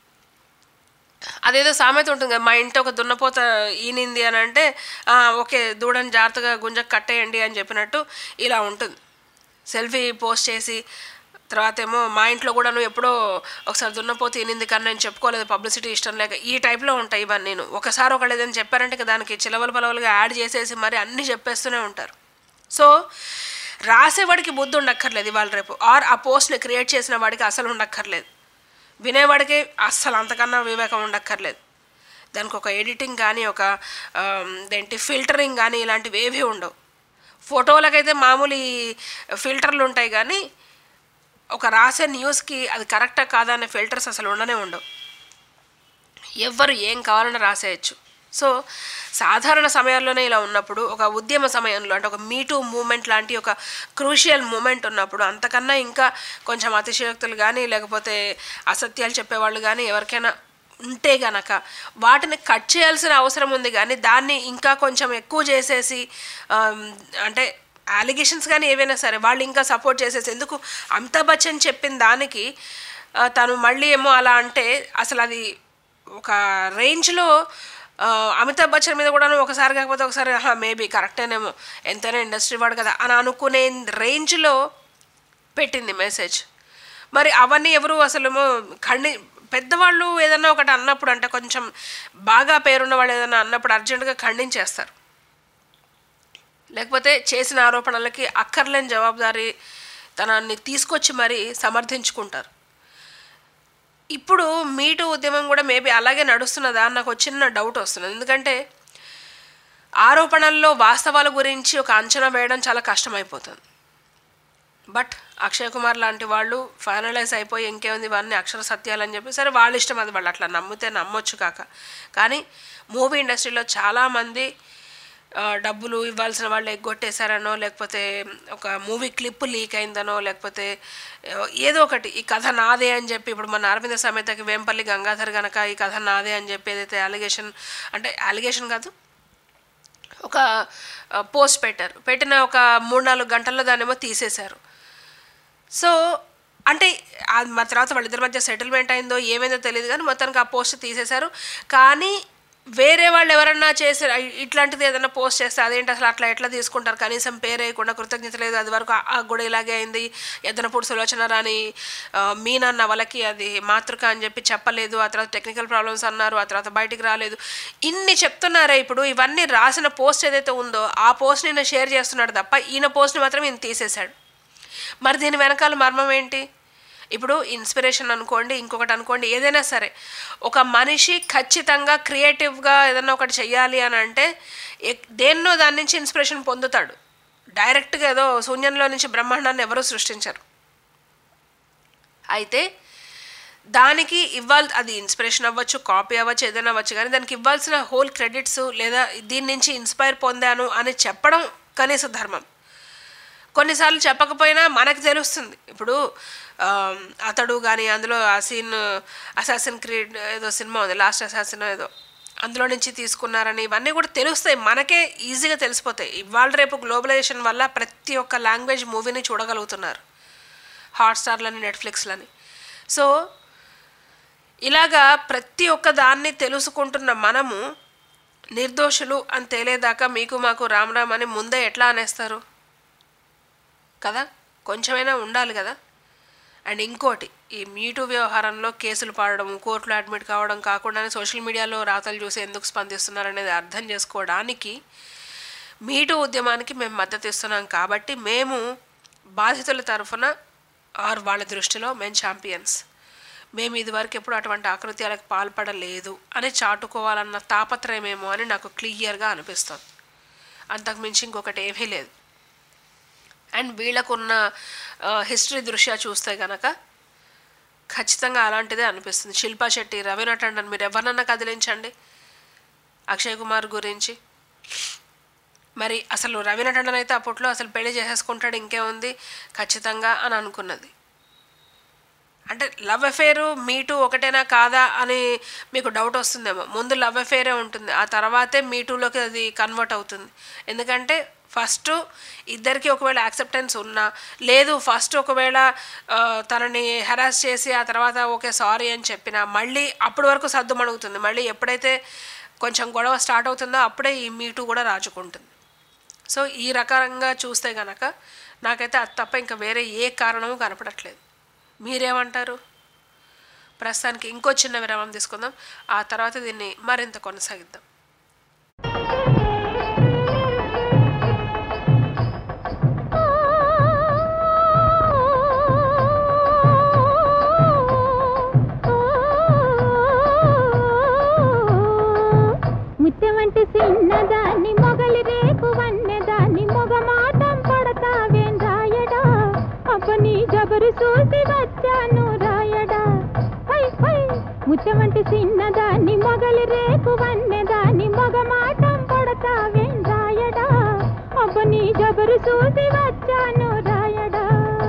అదేదో సామెత ఉంటుంది కదా మా ఇంటి ఒక దున్నపోత ఈనింది అని అంటే "ఆ, ఓకే దూడని జాగ్రత్తగా గుంజకు కట్టేయండి అని చెప్పినట్టు ఇలా ఉంటుంది సెల్ఫీ పోస్ట్ చేసి తర్వాత ఏమో మా ఇంట్లో కూడా నువ్వు ఎప్పుడో ఒకసారి దున్నపోతే ఈనింది కానీ నేను చెప్పుకోలేదు పబ్లిసిటీ ఇష్టం లేక ఈ టైప్లో ఉంటాయి ఇవన్నీ నేను ఒకసారి ఒకళ్ళు ఏదైనా చెప్పారంటే ఇక దానికి చిలవలు పలవలుగా యాడ్ చేసేసి మరి అన్నీ చెప్పేస్తూనే ఉంటారు సో రాసేవాడికి బుద్ధి ఉండక్కర్లేదు ఇవాళ రేపు ఆర్ ఆ పోస్ట్ని క్రియేట్ చేసిన వాడికి అసలు ఉండక్కర్లేదు వినేవాడికి అస్సలు అంతకన్నా వివేకం ఉండక్కర్లేదు దానికి ఒక ఎడిటింగ్ కానీ ఒక ఆమ్, దేంటి ఫిల్టరింగ్ కానీ ఇలాంటివి ఏవి ఉండవు ఫోటోలకైతే మామూలు ఈ ఫిల్టర్లు ఉంటాయి కానీ ఒక రాసే న్యూస్కి అది కరెక్టా కాదా అనే ఫిల్టర్స్ అసలు ఉండనే ఉండవు ఎవ్వరు ఏం కావాలన్నా రాసేయచ్చు సో సాధారణ సమయాల్లోనే ఇలా ఉన్నప్పుడు ఒక ఉద్యమ సమయంలో అంటే ఒక మీటూ మూమెంట్ లాంటి ఒక క్రూషియల్ మూమెంట్ ఉన్నప్పుడు అంతకన్నా ఇంకా కొంచెం అతిశయోక్తులు కానీ లేకపోతే అసత్యాలు చెప్పేవాళ్ళు కానీ ఎవరికైనా ఉంటే గనక వాటిని కట్ చేయాల్సిన అవసరం ఉంది కానీ దాన్ని ఇంకా కొంచెం ఎక్కువ చేసేసి ఆమ్, అంటే అలిగేషన్స్ కానీ ఏవైనా సరే వాళ్ళు ఇంకా సపోర్ట్ చేసేసి ఎందుకు అమితాబ్ బచ్చన్ చెప్పిన దానికి ఆ, తను మళ్ళీ ఏమో అలా అంటే అసలు అది ఒక రేంజ్లో ఆ, అమితాబ్ బచ్చన్ మీద కూడా ఒకసారి కాకపోతే ఒకసారి మేబీ కరెక్టేనేమో ఎంతైనా ఇండస్ట్రీ వాడు కదా అని అనుకునే రేంజ్లో పెట్టింది మెసేజ్ మరి అవన్నీ ఎవరు అసలేమో ఖండి పెద్దవాళ్ళు ఏదన్నా ఒకటి అన్నప్పుడు అంటే కొంచెం బాగా పేరున్న వాళ్ళు ఏదైనా అన్నప్పుడు అర్జెంటుగా ఖండించేస్తారు లేకపోతే చేసిన ఆరోపణలకి అక్కర్లేని జవాబుదారీ తనాన్ని తీసుకొచ్చి మరీ సమర్థించుకుంటారు ఇప్పుడు మీటు ఉద్యమం కూడా మేబీ అలాగే నడుస్తున్నదా అని నాకు ఒక చిన్న డౌట్ వస్తున్నది ఎందుకంటే ఆరోపణల్లో వాస్తవాల గురించి ఒక అంచనా వేయడం చాలా కష్టమైపోతుంది బట్ అక్షయ్ కుమార్ లాంటి వాళ్ళు ఫైనలైజ్ అయిపోయి ఇంకేముంది ఇవన్నీ అక్షర సత్యాలు అని చెప్పి సరే వాళ్ళ ఇష్టం అది వాళ్ళు అట్లా నమ్మితే నమ్మొచ్చు కాక కానీ మూవీ ఇండస్ట్రీలో చాలామంది ఆ, డబ్బులు ఇవ్వాల్సిన వాళ్ళు ఎగ్గొట్టేశారనో లేకపోతే ఒక మూవీ క్లిప్ లీక్ అయిందనో లేకపోతే ఆ, ఏదో ఒకటి ఈ కథ నాదే అని చెప్పి ఇప్పుడు మన అరవింద సమేతకి వేంపల్లి గంగాధర్ గనక ఈ కథ నాదే అని చెప్పి ఏదైతే అలిగేషన్ అంటే అలిగేషన్ కాదు ఒక పోస్ట్ పెట్టారు పెట్టిన ఒక మూడు నాలుగు గంటల్లో దాన్నేమో తీసేశారు సో అంటే ఆ మా తర్వాత వాళ్ళిద్దరి మధ్య సెటిల్మెంట్ అయిందో ఏమైందో తెలియదు కానీ మొత్తానికి ఆ పోస్ట్ తీసేశారు కానీ వేరే వాళ్ళు ఎవరన్నా చేసే ఇట్లాంటిది ఏదైనా పోస్ట్ చేస్తే అదేంటి అసలు అట్లా ఎట్లా తీసుకుంటారు కనీసం పేరు వేయకుండా కృతజ్ఞత లేదు అది వరకు ఆ- ఆ కూడా ఇలాగే అయింది ఎద్దనపూడి సులోచన రాని ఆ, మీనన్న వాళ్ళకి అది మాతృక అని చెప్పి చెప్పలేదు ఆ తర్వాత టెక్నికల్ ప్రాబ్లమ్స్ అన్నారు ఆ తర్వాత బయటికి రాలేదు ఇన్ని చెప్తున్నారే ఇప్పుడు ఇవన్నీ రాసిన పోస్ట్ ఏదైతే ఉందో ఆ పోస్ట్ ఈయన షేర్ చేస్తున్నాడు తప్ప ఈయన పోస్ట్ని మాత్రం ఈయన తీసేశాడు మరి దీని వెనకాల మర్మం ఏంటి ఇప్పుడు ఇన్స్పిరేషన్ అనుకోండి ఇంకొకటి అనుకోండి ఏదైనా సరే ఒక మనిషి ఖచ్చితంగా క్రియేటివ్గా ఏదైనా ఒకటి చెయ్యాలి అని అంటే ఎక్- దేన్నో దాని నుంచి ఇన్స్పిరేషన్ పొందుతాడు డైరెక్ట్గా ఏదో శూన్యంలో నుంచి బ్రహ్మాండాన్ని ఎవరూ సృష్టించరు అయితే దానికి ఇవ్వాలి అది ఇన్స్పిరేషన్ అవ్వచ్చు కాపీ అవ్వచ్చు ఏదైనా అవ్వచ్చు కానీ దానికి ఇవ్వాల్సిన హోల్ క్రెడిట్స్ లేదా దీని నుంచి ఇన్స్పైర్ పొందాను అని చెప్పడం కనీస ధర్మం కొన్నిసార్లు చెప్పకపోయినా మనకు తెలుస్తుంది ఇప్పుడు ఆమ్, అతడు కానీ అందులో ఆ సీన్ అసాసిన్ క్రీడ్ ఏదో సినిమా ఉంది లాస్ట్ అసాసిన్ ఏదో అందులో నుంచి తీసుకున్నారని ఇవన్నీ కూడా తెలుస్తాయి మనకే ఈజీగా తెలిసిపోతాయి ఇవాళ రేపు గ్లోబలైజేషన్ వల్ల ప్రతి ఒక్క లాంగ్వేజ్ మూవీని చూడగలుగుతున్నారు హాట్స్టార్లని నెట్ఫ్లిక్స్లని సో ఇలాగా ప్రతి ఒక్క దాన్ని తెలుసుకుంటున్న మనము నిర్దోషులు అని తేలేదాకా మీకు మాకు రామ్ రామ్ అని ముందే ఎట్లా అనేస్తారు కదా కొంచెమైనా ఉండాలి కదా అండ్ ఇంకోటి ఈ మీటూ వ్యవహారంలో కేసులు పాడడం కోర్టులో అడ్మిట్ కావడం కాకుండానే సోషల్ మీడియాలో రాతలు చూసి ఎందుకు స్పందిస్తున్నారు అనేది అర్థం చేసుకోవడానికి మీటూ ఉద్యమానికి మేము మద్దతు ఇస్తున్నాం కాబట్టి మేము బాధితుల తరఫున ఆర్ వాళ్ళ దృష్టిలో మేము ఛాంపియన్స్ మేము ఇదివరకు ఎప్పుడు అటువంటి ఆకృత్యాలకు పాల్పడలేదు అని చాటుకోవాలన్న తాపత్రయమేమో అని నాకు క్లియర్గా అనిపిస్తుంది అంతకుమించి ఇంకొకటి ఏమీ లేదు అండ్ వీళ్ళకున్న హిస్టరీ దృష్ట్యా చూస్తే గనక ఖచ్చితంగా అలాంటిదే అనిపిస్తుంది శిల్పా శెట్టి రవీనా టండన్ మీరు ఎవరినన్నా కదిలించండి అక్షయ్ కుమార్ గురించి మరి అసలు రవీనా టండన్ అయితే అప్పట్లో అసలు పెళ్లి చేసేసుకుంటాడు ఇంకేముంది ఖచ్చితంగా అని అనుకున్నది అంటే లవ్ అఫేరు మీటు ఒకటేనా కాదా అని మీకు డౌట్ వస్తుందేమో ముందు లవ్ అఫేరే ఉంటుంది ఆ తర్వాతే మీటూలోకి అది కన్వర్ట్ అవుతుంది ఎందుకంటే ఫస్ట్ ఇద్దరికి ఒకవేళ యాక్సెప్టెన్స్ ఉన్నా లేదు ఫస్ట్ ఒకవేళ ఆ, తనని హెరాస్ చేసి ఆ తర్వాత ఓకే సారీ అని చెప్పినా మళ్ళీ అప్పటి వరకు సర్దు మణుగుతుంది మళ్ళీ ఎప్పుడైతే కొంచెం గొడవ స్టార్ట్ అవుతుందో అప్పుడే ఈ మీటు కూడా రాజుకుంటుంది సో ఈ రకంగా చూస్తే గనక నాకైతే అది తప్ప ఇంకా వేరే ఏ కారణము కనపడట్లేదు మీరేమంటారు ప్రస్తుతానికి ఇంకో చిన్న విరామం తీసుకుందాం ఆ తర్వాత దీన్ని మరింత కొనసాగిద్దాం ముత్యమంటే చిన్నదాన్ని మొగలి రేపు వన్నెదాన్ని మొగ మాటం పడతావేం రాయడా అప్ప నీ జబరు చూసి వచ్చాను రాయడా హై హై ముత్యమంటే చిన్నదాన్ని మొగలి రేపు వన్నెదాన్ని మొగ మాటం పడతావేం రాయడా అప్ప నీ జబరు చూసి వచ్చాను రాయడా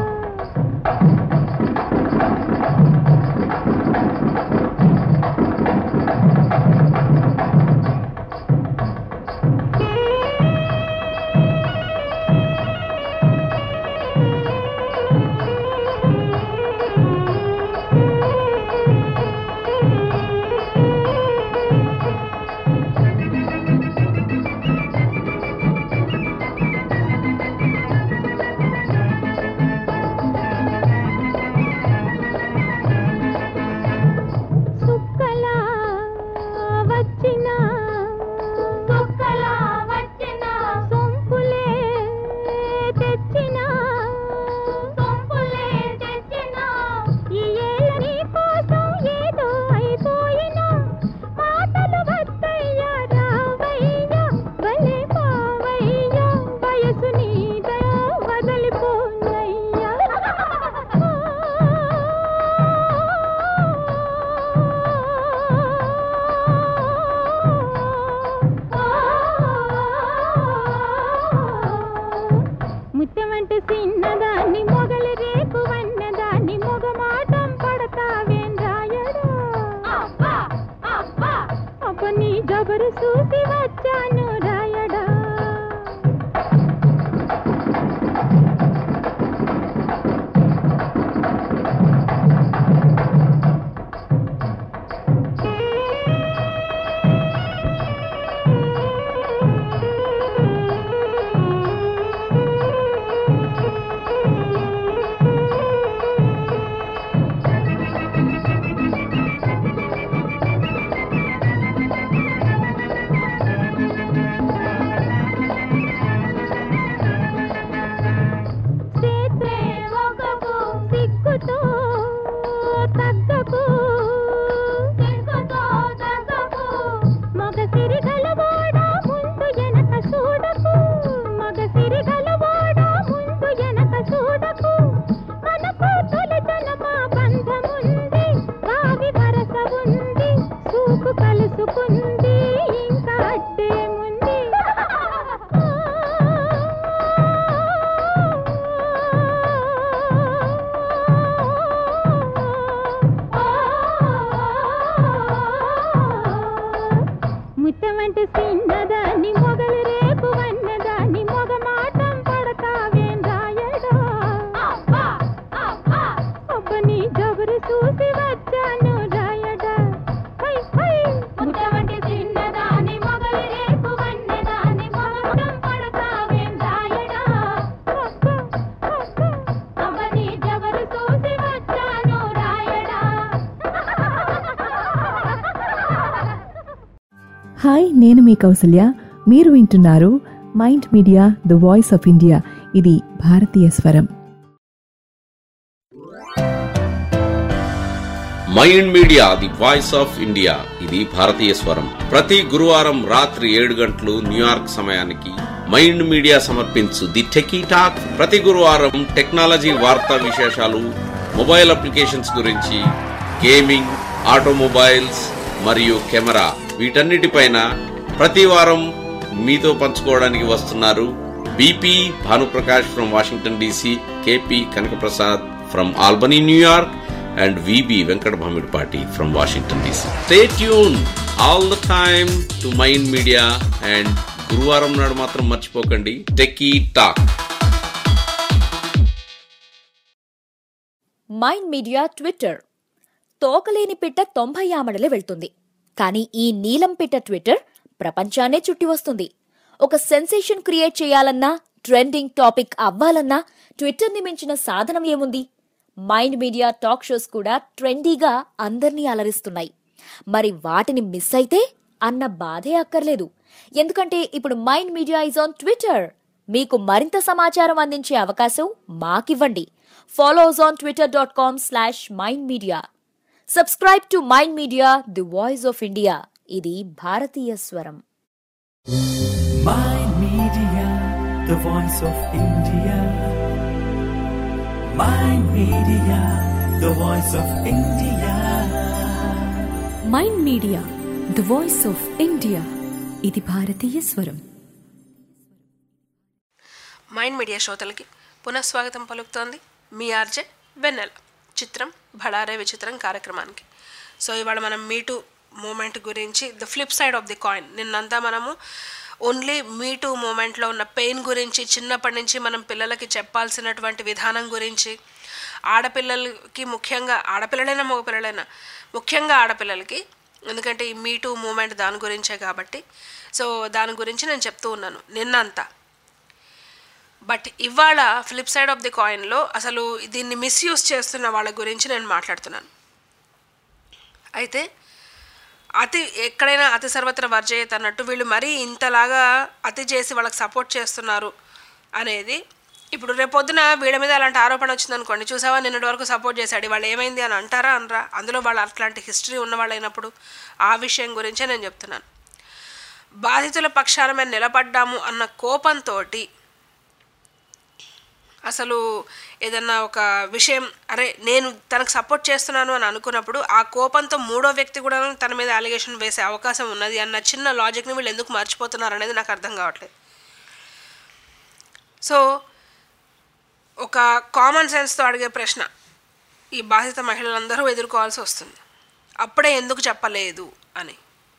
సుక్కలా వచ్చిన సుక్కలా వచ్చిన సొంపులే తెచ్చిన సొంపులే తెచ్చిన ఈ ఏళ్ళ నీ కోసం ఏదో అయిపోయినా మాటలు వద్దయ్యా రావయ్యా భలే పావయ్యా వయసు నీదా వదలిపోనయ్యా ముత్యమంటే చిన్నదాన్ని మొగలి రేపు వన్నదాన్ని మొగ మాటం పడతావేం రాయడా అప్ప నీ జబరు చూసి వచ్చాను రాయడా చేత్రే ఒకకు సిగ్గుతో తగ్గకు సిగ్గుతో తగ్గకు మగ సిరిగలవాడ ముందు ఎనక చూడకు మగ సిరిగలవాడ ముందు ఎనక చూడకు మనకు తొలి జనమా బంధముంది బావి వరస ఉంది చూపు కలుసుకుంది ఇంకా అడ్డేముంది ముట్టమంటే చిన్నదాన్ని మొగలు రేపు వన్నదాన్ని మొగ మాటం పడతావేం రాయడా అబ్బ నీ జబరు చూసి వచ్చాను రాయడా హై హై ముట్టమంటే చిన్నదాన్ని మొగలు రేపు వన్నదాన్ని మొగ మాటం పడతావేం రాయడా అబ్బ నీ జబరు చూసి వచ్చాను రాయడా హాయ్ నేను మీ కౌసల్య మీరు వింటున్నారు Mind Media the voice of India ఇది భారతీయ స్వరం Mind Media the voice of India ఇది భారతీయ స్వరం ప్రతి గురువారం రాత్రి ఏడు గంటలు న్యూయార్క్ సమయానికి మైండ్ మీడియా సమర్పించు ది టెకీ టాక్ ప్రతి గురువారం టెక్నాలజీ వార్తా విశేషాలు మొబైల్ అప్లికేషన్స్ గురించి గేమింగ్ ఆటోమొబైల్స్ మరియు కెమెరా వీటన్నిటిపైన ప్రతి వారం మీతో పంచుకోవడానికి వస్తున్నారు B P Bhanuprakash from Washington D C K P Kanakaprasad from Albany New York and VB Venkat Bhamidpati from Washington DC. Stay tuned all the time to Mind Media and గురువారం నాడు మాత్రం మర్చిపోకండి techie talk Mind Media Twitter తోకలేని పిట్ట తొంభై ఆమడలే వెళ్తుంది కానీ ఈ నీలం పిట్ట ట్విట్టర్ ప్రపంచాన్నే చుట్టి వస్తుంది ఒక సెన్సేషన్ క్రియేట్ చేయాలన్నా ట్రెండింగ్ టాపిక్ అవ్వాలన్నా ట్విట్టర్ని మించిన సాధనం ఏముంది మైండ్ మీడియా టాక్ షోస్ కూడా ట్రెండీగా అందర్నీ అలరిస్తున్నాయి మరి వాటిని మిస్ అయితే అన్న బాధే అక్కర్లేదు ఎందుకంటే ఇప్పుడు Mind Media is on Twitter మీకు మరింత సమాచారం అందించే అవకాశం మాకివ్వండి follow us on Twitter dot com slash Mind Media subscribe to Mind Media the voice of India ఇది భారతీయ స్వరం Mind Media, the voice of India. Mind Media, the voice of India. Mind Media the voice of India ఇది భారతీయ స్వరం Mind media శ్రోతలకి పునఃస్వాగతం పలుకుతోంది మీ RJ వెన్నెల చిత్రం భడారే విచిత్రం కార్యక్రమానికి సో ఇవాళ మనం మీటు మూమెంట్ గురించి the flip side of the coin నిన్నంతా మనము ఓన్లీ మీటు మూమెంట్లో ఉన్న పెయిన్ గురించి చిన్నప్పటి నుంచి మనం పిల్లలకి చెప్పాల్సినటువంటి విధానం గురించి ఆడపిల్లలకి ముఖ్యంగా ఆడపిల్లలైనా మగపిల్లలైనా ముఖ్యంగా ఆడపిల్లలకి ఎందుకంటే ఈ మీటు మూమెంట్ దాని గురించే కాబట్టి సో దాని గురించి నేను చెప్తూ ఉన్నాను నిన్నంతా బట్ ఇవాళ ఫ్లిప్ సైడ్ ఆఫ్ ది కాయిన్లో అసలు దీన్ని మిస్యూజ్ చేస్తున్న వాళ్ళ గురించి నేను మాట్లాడుతున్నాను అయితే అతి ఎక్కడైనా అతి సర్వత్ర వర్జయత్ అన్నట్టు వీళ్ళు మరీ ఇంతలాగా అతి చేసి వాళ్ళకి సపోర్ట్ చేస్తున్నారు అనేది ఇప్పుడు రేపొద్దున వీళ్ళ మీద అలాంటి ఆరోపణ వచ్చింది అనుకోండి చూసావా నిన్నటి వరకు సపోర్ట్ చేశాడు వాళ్ళు ఏమైంది అని అంటారా అనరా అందులో వాళ్ళు అట్లాంటి హిస్టరీ ఉన్న వాళ్ళు అయినప్పుడు ఆ విషయం గురించే నేను చెప్తున్నాను బాధితుల పక్షాన మేము నిలబడ్డాము అన్న కోపంతో అసలు ఏదన్నా ఒక విషయం అరే నేను తనకు సపోర్ట్ చేస్తున్నాను అని అనుకున్నప్పుడు ఆ కోపంతో మూడో వ్యక్తి కూడా తన మీద అలిగేషన్ వేసే అవకాశం ఉన్నది అన్న చిన్న లాజిక్ని వీళ్ళు ఎందుకు మర్చిపోతున్నారు అనేది నాకు అర్థం కావట్లేదు సో ఒక కామన్ సెన్స్తో అడిగే ప్రశ్న ఈ బాధిత మహిళలందరూ ఎదుర్కోవాల్సి వస్తుంది అప్పుడే ఎందుకు చెప్పలేదు అని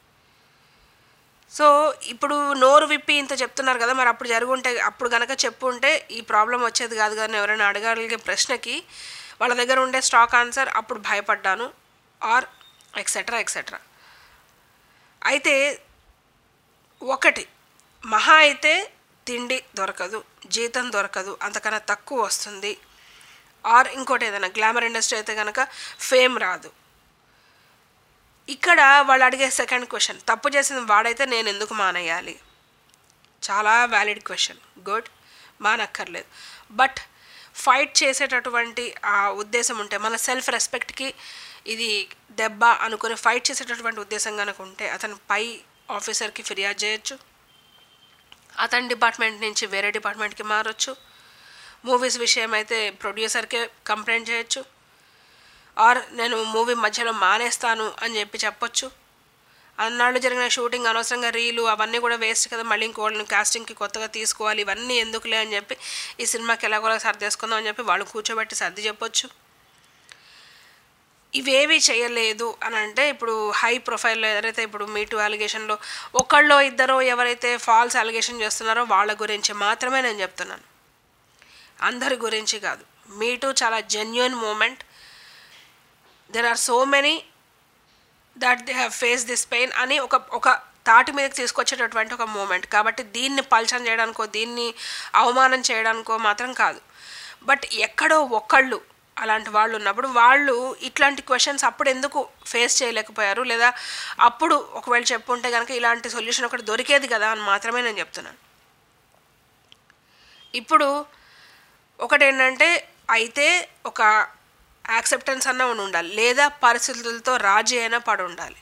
సో ఇప్పుడు నోరు విప్పి ఇంత చెప్తున్నారు కదా మరి అప్పుడు జరుగుంటే అప్పుడు గనక చెప్పుంటే ఈ ప్రాబ్లం వచ్చేది కాదు కానీ ఎవరైనా అడగలిగే ప్రశ్నకి వాళ్ళ దగ్గర ఉండే స్టాక్ ఆన్సర్ అప్పుడు భయపడ్డాను ఆర్ ఎక్సెట్రా ఎక్సెట్రా అయితే ఒకటి మహా అయితే తిండి దొరకదు జీతం దొరకదు అంతకన్నా తక్కువ వస్తుంది ఆర్ ఇంకోటి ఏదైనా గ్లామర్ ఇండస్ట్రీ అయితే కనుక ఫేమ్ రాదు ఇక్కడ వాళ్ళు అడిగే సెకండ్ క్వశ్చన్ తప్పు చేసిన వాడైతే నేను ఎందుకు మానేయాలి చాలా వ్యాలిడ్ క్వశ్చన్ గుడ్ మానక్కర్లేదు బట్ ఫైట్ చేసేటటువంటి ఆ ఉద్దేశం ఉంటే మన సెల్ఫ్ రెస్పెక్ట్కి ఇది దెబ్బ అనుకుని ఫైట్ చేసేటటువంటి ఉద్దేశం కనుక ఉంటే అతను పై ఆఫీసర్కి ఫిర్యాదు చేయొచ్చు అతని డిపార్ట్మెంట్ నుంచి వేరే డిపార్ట్మెంట్కి మారొచ్చు మూవీస్ విషయం అయితే ప్రొడ్యూసర్కే కంప్లైంట్ చేయొచ్చు ఆర్ నేను మూవీ మధ్యలో మానేస్తాను అని చెప్పి చెప్పొచ్చు అన్నాళ్ళు జరిగిన షూటింగ్ అనవసరంగా రీలు అవన్నీ కూడా వేస్ట్ కదా మళ్ళీ ఇంకోళ్ళని కాస్టింగ్కి కొత్తగా తీసుకోవాలి ఇవన్నీ ఎందుకులే అని చెప్పి ఈ సినిమాకి ఎలాగోలా సర్దేసుకుందాం అని చెప్పి వాళ్ళు కూర్చోబెట్టి సర్ది చెప్పొచ్చు ఇవేవి చేయలేదు అని అంటే ఇప్పుడు హై ప్రొఫైల్లో ఎవరైతే ఇప్పుడు మీటు అలిగేషన్లో ఒకళ్ళో ఇద్దరో ఎవరైతే ఫాల్స్ అలిగేషన్ చేస్తున్నారో వాళ్ళ గురించి మాత్రమే నేను చెప్తున్నాను అందరి గురించి కాదు మీటు చాలా genuine moment there are so many that they have face this pain అని ఒక ఒక తాటి మీదకి తీసుకొచ్చేటటువంటి ఒక మూమెంట్ కాబట్టి దీన్ని పల్చన చేయడానికో దీన్ని అవమానం చేయడానికో మాత్రం కాదు బట్ ఎక్కడో ఒక్కళ్ళు అలాంటి వాళ్ళు ఉన్నప్పుడు వాళ్ళు ఇట్లాంటి క్వశ్చన్స్ అప్పుడు ఎందుకు ఫేస్ చేయలేకపోయారు లేదా అప్పుడు ఒకవేళ చెప్పుంటే కనుక ఇలాంటి సొల్యూషన్ ఒకటి దొరికేది కదా అని మాత్రమే నేను చెప్తున్నాను ఇప్పుడు ఒకటి ఏంటంటే అయితే ఒక యాక్సెప్టెన్స్ అన్న ఉండి ఉండాలి లేదా పరిస్థితులతో రాజీ అయినా పడి ఉండాలి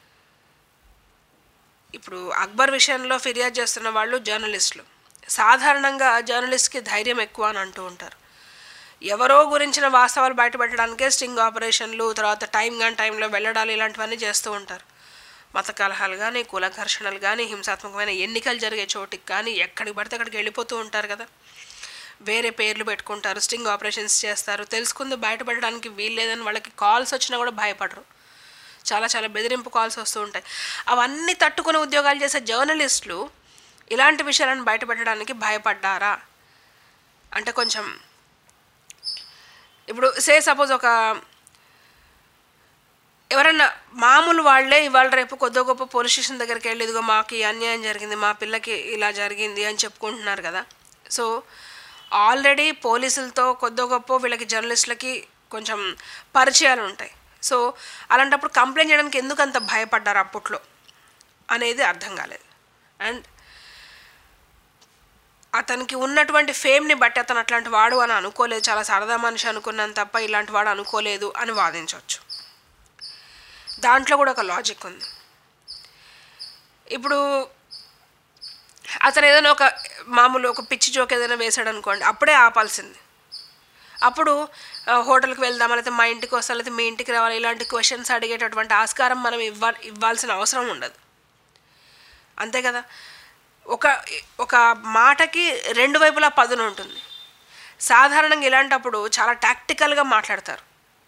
ఇప్పుడు అక్బర్ విషయంలో ఫిర్యాదు చేస్తున్న వాళ్ళు జర్నలిస్టులు సాధారణంగా జర్నలిస్ట్కి ధైర్యం ఎక్కువ అని అంటూ ఉంటారు ఎవరో గురించిన వాస్తవాలు బయటపెట్టడానికే స్టింగ్ ఆపరేషన్లు తర్వాత టైం కానీ టైంలో వెళ్ళడాలు ఇలాంటివన్నీ చేస్తూ ఉంటారు మత కలహాలు కానీ కుల ఘర్షణలు కానీ హింసాత్మకమైన ఎన్నికలు జరిగే చోటికి కానీ ఎక్కడికి పడితే అక్కడికి వెళ్ళిపోతూ ఉంటారు కదా వేరే పేర్లు పెట్టుకుంటారు స్టింగ్ ఆపరేషన్స్ చేస్తారు తెలుసుకుంది బయటపడడానికి వీల్లేదని వాళ్ళకి కాల్స్ వచ్చినా కూడా భయపడరు చాలా చాలా బెదిరింపు కాల్స్ వస్తూ ఉంటాయి అవన్నీ తట్టుకుని ఉద్యోగాలు చేసే జర్నలిస్టులు ఇలాంటి విషయాలను బయటపెట్టడానికి భయపడ్డారా అంటే కొంచెం ఇప్పుడు సే సపోజ్ ఒక ఎవరన్నా మామూలు వాళ్ళే ఇవాళ రేపు కొద్ది గొప్ప పోలీస్ స్టేషన్ దగ్గరికి వెళ్ళి ఇదిగో మాకు ఈ అన్యాయం జరిగింది మా పిల్లకి ఇలా జరిగింది అని చెప్పుకుంటున్నారు కదా సో ఆల్రెడీ పోలీసులతో కొద్ది గొప్ప వీళ్ళకి జర్నలిస్టులకి కొంచెం పరిచయాలు ఉంటాయి సో అలాంటప్పుడు కంప్లైంట్ చేయడానికి ఎందుకు అంత భయపడ్డారు అప్పట్లో అనేది అర్థం కాలేదు అండ్ అతనికి ఉన్నటువంటి ఫేమ్ని బట్టి అతను అట్లాంటి వాడు అని అనుకోలేదు చాలా సరదా మనిషి అనుకున్నాను తప్ప ఇలాంటి వాడు అనుకోలేదు అని వాదించవచ్చు దాంట్లో కూడా ఒక లాజిక్ ఉంది ఇప్పుడు అతను ఏదైనా ఒక మామూలు ఒక పిచ్చి జోక్ ఏదైనా వేసాడు అనుకోండి అప్పుడే ఆపాల్సింది అప్పుడు ఆ, హోటల్కి వెళ్దామా లేకపోతే మా ఇంటికి వస్తా లేకపోతే మీ ఇంటికి రావాలి ఇలాంటి క్వశ్చన్స్ అడిగేటటువంటి ఆస్కారం మనం ఇవ్వ ఇవ్వాల్సిన అవసరం ఉండదు అంతే కదా ఒక ఒక మాటకి రెండు వైపులా పదును ఉంటుంది సాధారణంగా ఇలాంటప్పుడు చాలా టాక్టికల్గా మాట్లాడతారు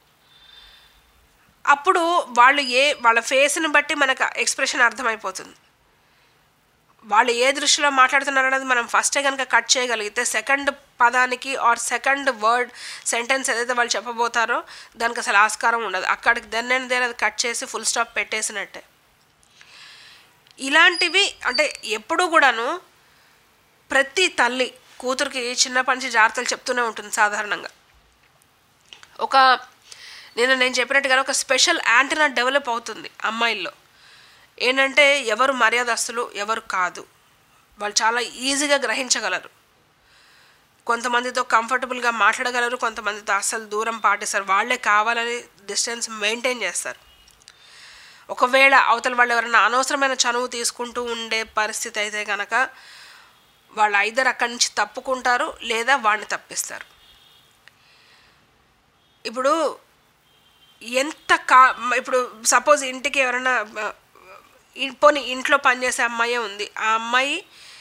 అప్పుడు వాళ్ళు ఏ వాళ్ళ ఫేస్ని బట్టి మనకు ఎక్స్ప్రెషన్ అర్థమైపోతుంది వాళ్ళు ఏ దృష్టిలో మాట్లాడుతున్నారు అనేది మనం ఫస్టే కనుక కట్ చేయగలిగితే సెకండ్ పదానికి ఆర్ సెకండ్ వర్డ్ సెంటెన్స్ ఏదైతే వాళ్ళు చెప్పబోతారో దానికి అసలు ఆస్కారం ఉండదు అక్కడికి దెన్ అండ్ దేర్ అది కట్ చేసి ఫుల్ స్టాప్ పెట్టేసినట్టే ఇలాంటివి అంటే ఎప్పుడూ కూడాను ప్రతి తల్లి కూతురికి చిన్నప్పటి నుంచి జాగ్రత్తలు చెప్తూనే ఉంటుంది సాధారణంగా ఒక నేను నేను చెప్పినట్టుగా ఒక స్పెషల్ యాంటీనా డెవలప్ అవుతుంది అమ్మాయిల్లో ఏంటంటే ఎవరు మర్యాదస్తులు ఎవరు కాదు వాళ్ళు చాలా ఈజీగా గ్రహించగలరు కొంతమందితో కంఫర్టబుల్గా మాట్లాడగలరు కొంతమందితో అస్సలు దూరం పాటిస్తారు వాళ్ళే కావాలని డిస్టెన్స్ మెయింటైన్ చేస్తారు ఒకవేళ అవతల వాళ్ళు ఎవరైనా అనవసరమైన చనువు తీసుకుంటూ ఉండే పరిస్థితి అయితే కనుక వాళ్ళు ఐదర్ అక్కడి నుంచి తప్పుకుంటారు లేదా వాడిని తప్పిస్తారు ఇప్పుడు ఎంత కా ఇప్పుడు సపోజ్ ఇంటికి ఎవరైనా ఆ, ఇ- పోనీ ఇంట్లో పనిచేసే అమ్మాయే ఉంది ఆ అమ్మాయి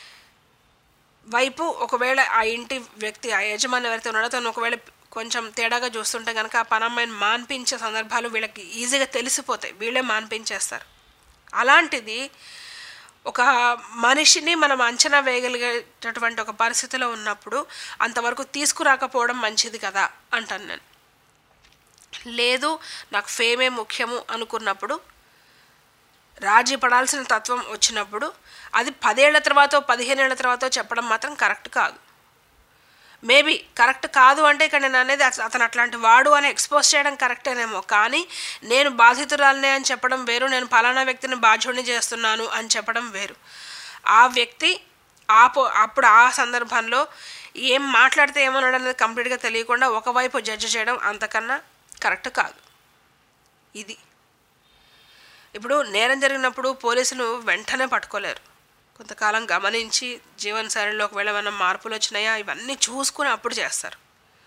వైపు ఒకవేళ ఆ ఇంటి వ్యక్తి ఆ యజమాని ఎవరైతే ఉన్నాడో తను ఒకవేళ కొంచెం తేడాగా చూస్తుంటే కనుక ఆ పని అమ్మాయిని మాన్పించే సందర్భాలు వీళ్ళకి ఈజీగా తెలిసిపోతాయి వీళ్ళే మాన్పించేస్తారు అలాంటిది ఒక మనిషిని మనం అంచనా వేయగలిగేటటువంటి ఒక పరిస్థితిలో ఉన్నప్పుడు అంతవరకు తీసుకురాకపోవడం మంచిది కదా అంటాను నేను లేదు నాకు ఫేమే ముఖ్యము అనుకున్నప్పుడు రాజీ పడాల్సిన తత్వం వచ్చినప్పుడు అది పదేళ్ల తర్వాత పదిహేనేళ్ల తర్వాత చెప్పడం మాత్రం కరెక్ట్ కాదు మేబీ కరెక్ట్ కాదు అంటే ఇక్కడ నేను అనేది అస- అతను అట్లాంటి వాడు అని ఎక్స్పోజ్ చేయడం కరెక్టేనేమో కానీ నేను బాధితురాలనే అని చెప్పడం వేరు నేను ఫలానా వ్యక్తిని బాధ్యుడిని చేస్తున్నాను అని చెప్పడం వేరు ఆ వ్యక్తి ఆ పో- అప్పుడు ఆ సందర్భంలో ఏం మాట్లాడితే ఏమన్నాడు అనేది కంప్లీట్గా తెలియకుండా ఒకవైపు జడ్జి చేయడం అంతకన్నా కరెక్ట్ కాదు ఇది ఇప్పుడు నేరం జరిగినప్పుడు పోలీసులు వెంటనే పట్టుకోలేరు కొంతకాలం గమనించి జీవనశైలిలో ఒకవేళ ఏమైనా మార్పులు వచ్చినాయా ఇవన్నీ చూసుకుని అప్పుడు చేస్తారు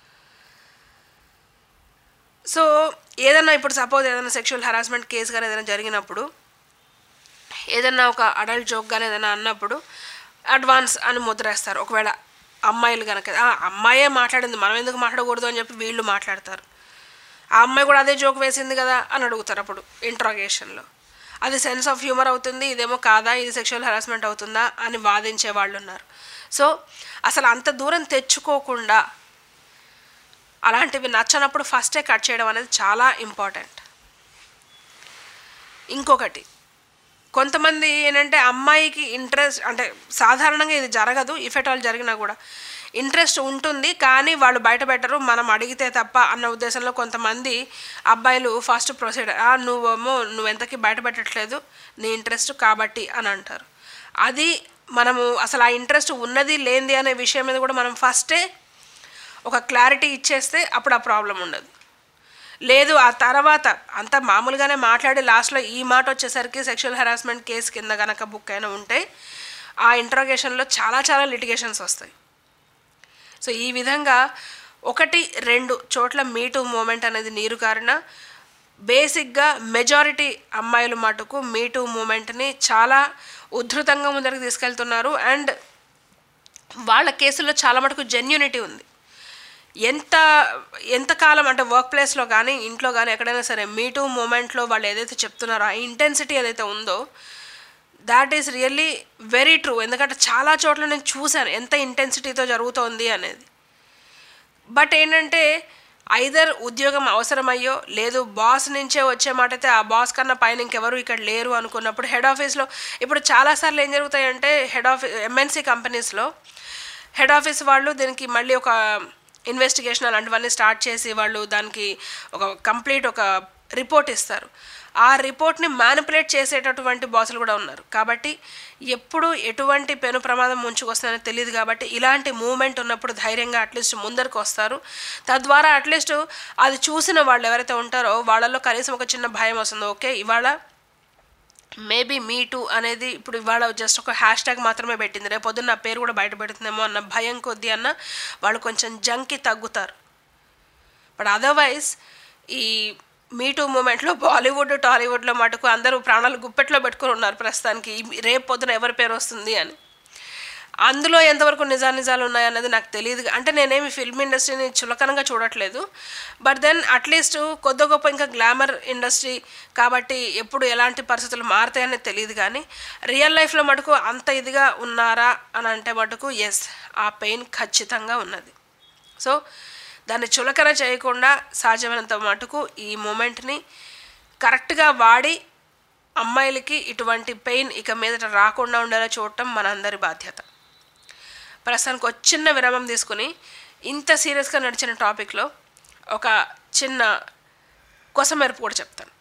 సో ఏదన్నా ఇప్పుడు సపోజ్ ఏదైనా సెక్షువల్ హరాస్మెంట్ కేసు కానీ ఏదైనా జరిగినప్పుడు ఏదైనా ఒక అడల్ట్ జోక్ కానీ ఏదైనా అన్నప్పుడు అడ్వాన్స్ అని ముద్రేస్తారు ఒకవేళ అమ్మాయిలు కనుక "ఆ, అమ్మాయే మాట్లాడింది మనం ఎందుకు మాట్లాడకూడదు అని చెప్పి వీళ్ళు మాట్లాడతారు ఆ అమ్మాయి కూడా అదే జోక్ వేసింది కదా అని అడుగుతారు అప్పుడు ఇంట్రాగేషన్లో అది సెన్స్ ఆఫ్ హ్యూమర్ అవుతుంది ఇదేమో కాదా ఇది సెక్షువల్ హరాస్మెంట్ అవుతుందా అని వాదించే వాళ్ళు ఉన్నారు సో అసలు అంత దూరం తెచ్చుకోకుండా అలాంటివి నచ్చనప్పుడు ఫస్టే కట్ చేయడం అనేది చాలా ఇంపార్టెంట్ ఇంకొకటి కొంతమంది ఏంటంటే అమ్మాయికి ఇంట్రెస్ట్ అంటే సాధారణంగా ఇది జరగదు ఇఫ్ ఎట్ ఆల్ జరిగినా కూడా ఇంట్రెస్ట్ ఉంటుంది కానీ వాళ్ళు బయట పెట్టరు మనం అడిగితే తప్ప అన్న ఉద్దేశంలో కొంతమంది అబ్బాయిలు ఫస్ట్ ప్రొసీడ్ నువ్వేమో నువ్వు ఎంతకి బయట పెట్టట్లేదు నీ ఇంట్రెస్ట్ కాబట్టి అని అంటారు అది మనము అసలు ఆ ఇంట్రెస్ట్ ఉన్నది లేనిది అనే విషయం మీద కూడా మనం ఫస్టే ఒక క్లారిటీ ఇచ్చేస్తే అప్పుడు ఆ ప్రాబ్లం ఉండదు లేదు ఆ తర్వాత అంతా మామూలుగానే మాట్లాడి లాస్ట్లో ఈ మాట వచ్చేసరికి సెక్షువల్ హెరాస్మెంట్ కేసు కింద కనుక బుక్ అయినా ఉంటే ఆ ఇంట్రాగేషన్లో చాలా చాలా లిటిగేషన్స్ వస్తాయి సో ఈ విధంగా ఒకటి రెండు చోట్ల మీటూ మూమెంట్ అనేది నీరు కారిన బేసిక్గా మెజారిటీ అమ్మాయిల మటుకు మీటూ మూమెంట్ని చాలా ఉధృతంగా ముందరికి తీసుకెళ్తున్నారు అండ్ వాళ్ళ కేసుల్లో చాలా మటుకు జెన్యునిటీ ఉంది ఎంత ఎంతకాలం అంటే వర్క్ ప్లేస్లో కానీ ఇంట్లో కానీ ఎక్కడైనా సరే మీటూ మూమెంట్లో వాళ్ళు ఏదైతే చెప్తున్నారో ఆ ఇంటెన్సిటీ ఏదైతే ఉందో that is really very true ఎందుకంటే చాలా చోట్ల నేను చూశాను ఎంత ఇంటెన్సిటీతో జరుగుతోంది అనేది బట్ ఏంటంటే ఐదర్ ఉద్యోగం అవసరమయ్యో లేదు బాస్ నుంచే వచ్చే మాట అయితే ఆ బాస్ కన్నా పైన ఇంకెవరు ఇక్కడ లేరు అనుకున్నప్పుడు హెడ్ ఆఫీస్లో ఇప్పుడు చాలాసార్లు ఏం జరుగుతాయంటే హెడ్ ఆఫీస్ ఎంఎన్సీ కంపెనీస్లో హెడ్ ఆఫీస్ వాళ్ళు దీనికి మళ్ళీ ఒక ఇన్వెస్టిగేషన్ అలాంటివన్నీ స్టార్ట్ చేసి వాళ్ళు దానికి ఒక కంప్లీట్ ఒక రిపోర్ట్ ఇస్తారు ఆ రిపోర్ట్ని మ్యానిపులేట్ చేసేటటువంటి బాసులు కూడా ఉన్నారు కాబట్టి ఎప్పుడు ఎటువంటి పెను ప్రమాదం ముంచుకొస్తుందని తెలియదు కాబట్టి ఇలాంటి మూమెంట్ ఉన్నప్పుడు ధైర్యంగా అట్లీస్ట్ ముందరికి వస్తారు తద్వారా అట్లీస్ట్ అది చూసిన వాళ్ళు ఎవరైతే ఉంటారో వాళ్ళల్లో కనీసం ఒక చిన్న భయం వస్తుంది ఓకే ఇవాళ మేబీ మీ టూ అనేది ఇప్పుడు ఇవాళ జస్ట్ ఒక హ్యాష్ ట్యాగ్ మాత్రమే పెట్టింది రేపు పొద్దున్న నా పేరు కూడా బయట పెడుతుందేమో అన్న భయం కొద్దీ అన్న వాళ్ళు కొంచెం జంకి తగ్గుతారు బట్ అదర్వైజ్ ఈ మీ టూ మూమెంట్లో బాలీవుడ్ టాలీవుడ్లో మటుకు అందరూ ప్రాణాలు గుప్పెట్లో పెట్టుకుని ఉన్నారు ప్రస్తుతానికి ఈ- రేపు పొద్దున ఎవరి పేరు వస్తుంది అని అందులో ఎంతవరకు నిజానిజాలు ఉన్నాయన్నది నాకు తెలియదు అంటే నేనేమి ఫిల్మ్ ఇండస్ట్రీని చులకనగా చూడట్లేదు బట్ దెన్ అట్లీస్ట్ కొద్ది గొప్ప ఇంకా గ్లామర్ ఇండస్ట్రీ కాబట్టి ఎప్పుడు ఎలాంటి పరిస్థితులు మారుతాయని తెలియదు కానీ రియల్ లైఫ్లో మటుకు అంత ఇదిగా ఉన్నారా అని అంటే మటుకు ఎస్ ఆ పెయిన్ ఖచ్చితంగా ఉన్నది సో దాన్ని చులకన చేయకుండా సాధ్యమైనంత మటుకు ఈ మూమెంట్ని కరెక్ట్గా వాడి అమ్మాయిలకి ఇటువంటి పెయిన్ ఇక మీదట రాకుండా ఉండేలా చూడటం మనందరి బాధ్యత ప్రస్తుతానికి ఒక చిన్న విరామం తీసుకుని ఇంత సీరియస్గా నడిచిన టాపిక్లో ఒక చిన్న కొసమెరుపు కూడా చెప్తాను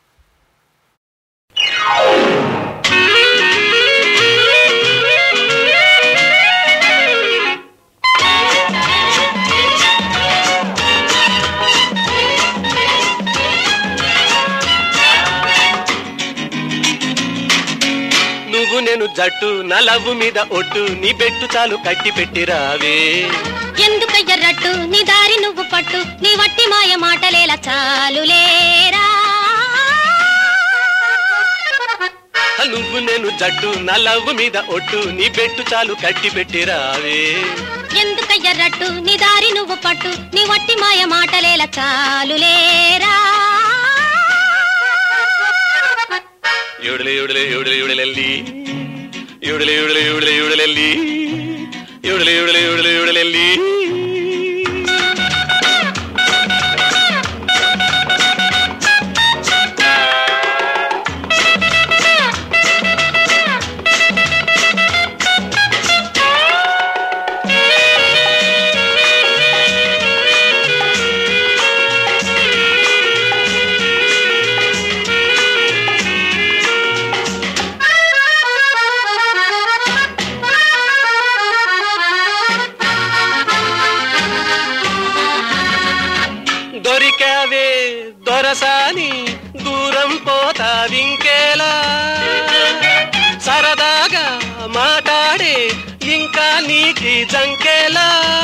నువ్వు నేను జట్టు నా లవ్వు మీద ఒట్టు నీ బెట్టు చాలు కట్టి పెట్టి రావే ఎందుకయ్యర్రట్టు నీ దారి నువ్వు పట్టు నీ వట్టి మాయ మాటలేల చాలులేరా నువ్వు నేను జట్టు నా లవ్వు మీద ఒట్టు నీ బెట్టు చాలు కట్టి పెట్టి రావే ఎందుకయ్యర్రట్టు నీ దారి నువ్వు పట్టు నీ వట్టి మాయ మాటలేల చాలులేరా యోడలే యోడలే యోడలే యోడలెల్లి యోడలే యోడలే యోడలే యోడలెల్లి యోడలే యోడలే యోడలే యోడలెల్లి దొరికావే దొరసాని దూరం పోతావింకేలా సరదాగా మాట్లాడే ఇంకా నీకి జంకేలా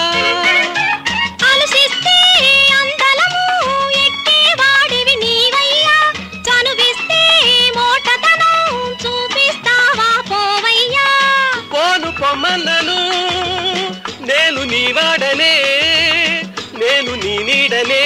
అలసిస్తే అందలము ఎక్కేవాడివి నీవయ్యా చనువిస్తే మోటతనం చూపిస్తావా పోవయ్యా పోను పొమ్మన్నను నేను నీ వాడనే నేను నీ నీడనే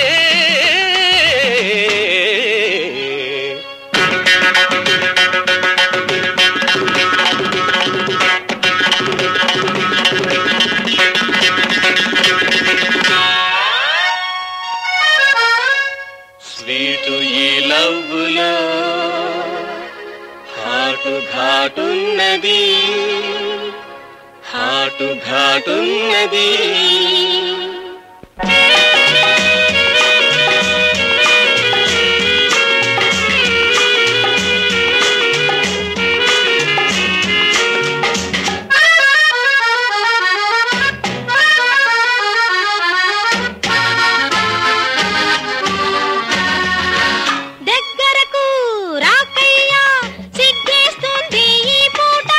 స్వీటు ఈ లవ్వులో హాటు ఘాటున్నది హాటు ఘాటున్నది దగ్గరకు రాకయ్యా సిగ్గేస్తుంది ఈ పూట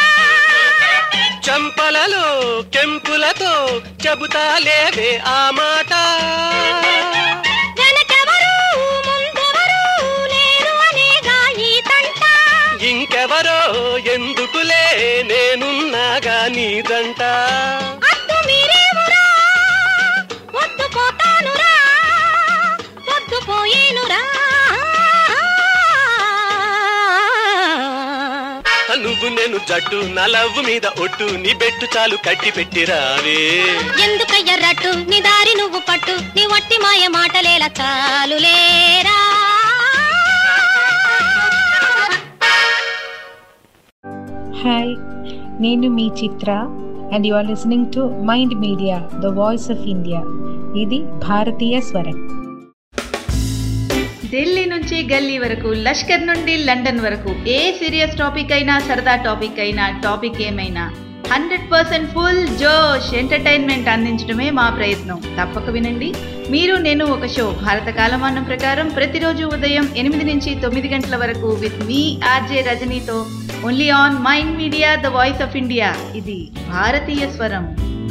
చంపలలో కెంపులతో చెబుతా లేవే ఆ మాట వెనకెవరు ముందెవరు లేరు అనేగా ఈ తంట ఇంకెవరో ఎందుకులే నేనున్నాగా నీదంట అద్దు మీరేమురా వద్దు పోతానురా వద్దు పోయేనురా నువ్వు నేను జట్టు నా లవ్వు మీద ఒట్టు నీ బెట్టు చాలు కట్టి పెట్టిరావే ఎందుకయ్య రట్టు నీ దారి నువ్వు పట్టు నీ వట్టి మాయ మాటలేల చాలులేరా హాయ్ నేను మీ Chitra and you are listening to Mind Media the voice of India ఇది భారతీయ స్వరం ఢిల్లీ నుంచి గల్లీ వరకు లష్కర్ నుండి లండన్ వరకు ఏ సీరియస్ టాపిక్ అయినా సరదా టాపిక్ అయినా టాపిక్ ఏమైనా హండ్రెడ్ పర్సెంట్ ఫుల్ జోష్ ఎంటర్టైన్మెంట్ అందించడమే మా ప్రయత్నం తప్పక వినండి మీరు నేను ఒక షో భారత కాలమానం ప్రకారం ప్రతిరోజు ఉదయం ఎనిమిది నుంచి తొమ్మిది గంటల వరకు విత్ మీ ఆర్జే రజనీతో only on Mind Media the voice of India ఇది భారతీయ స్వరం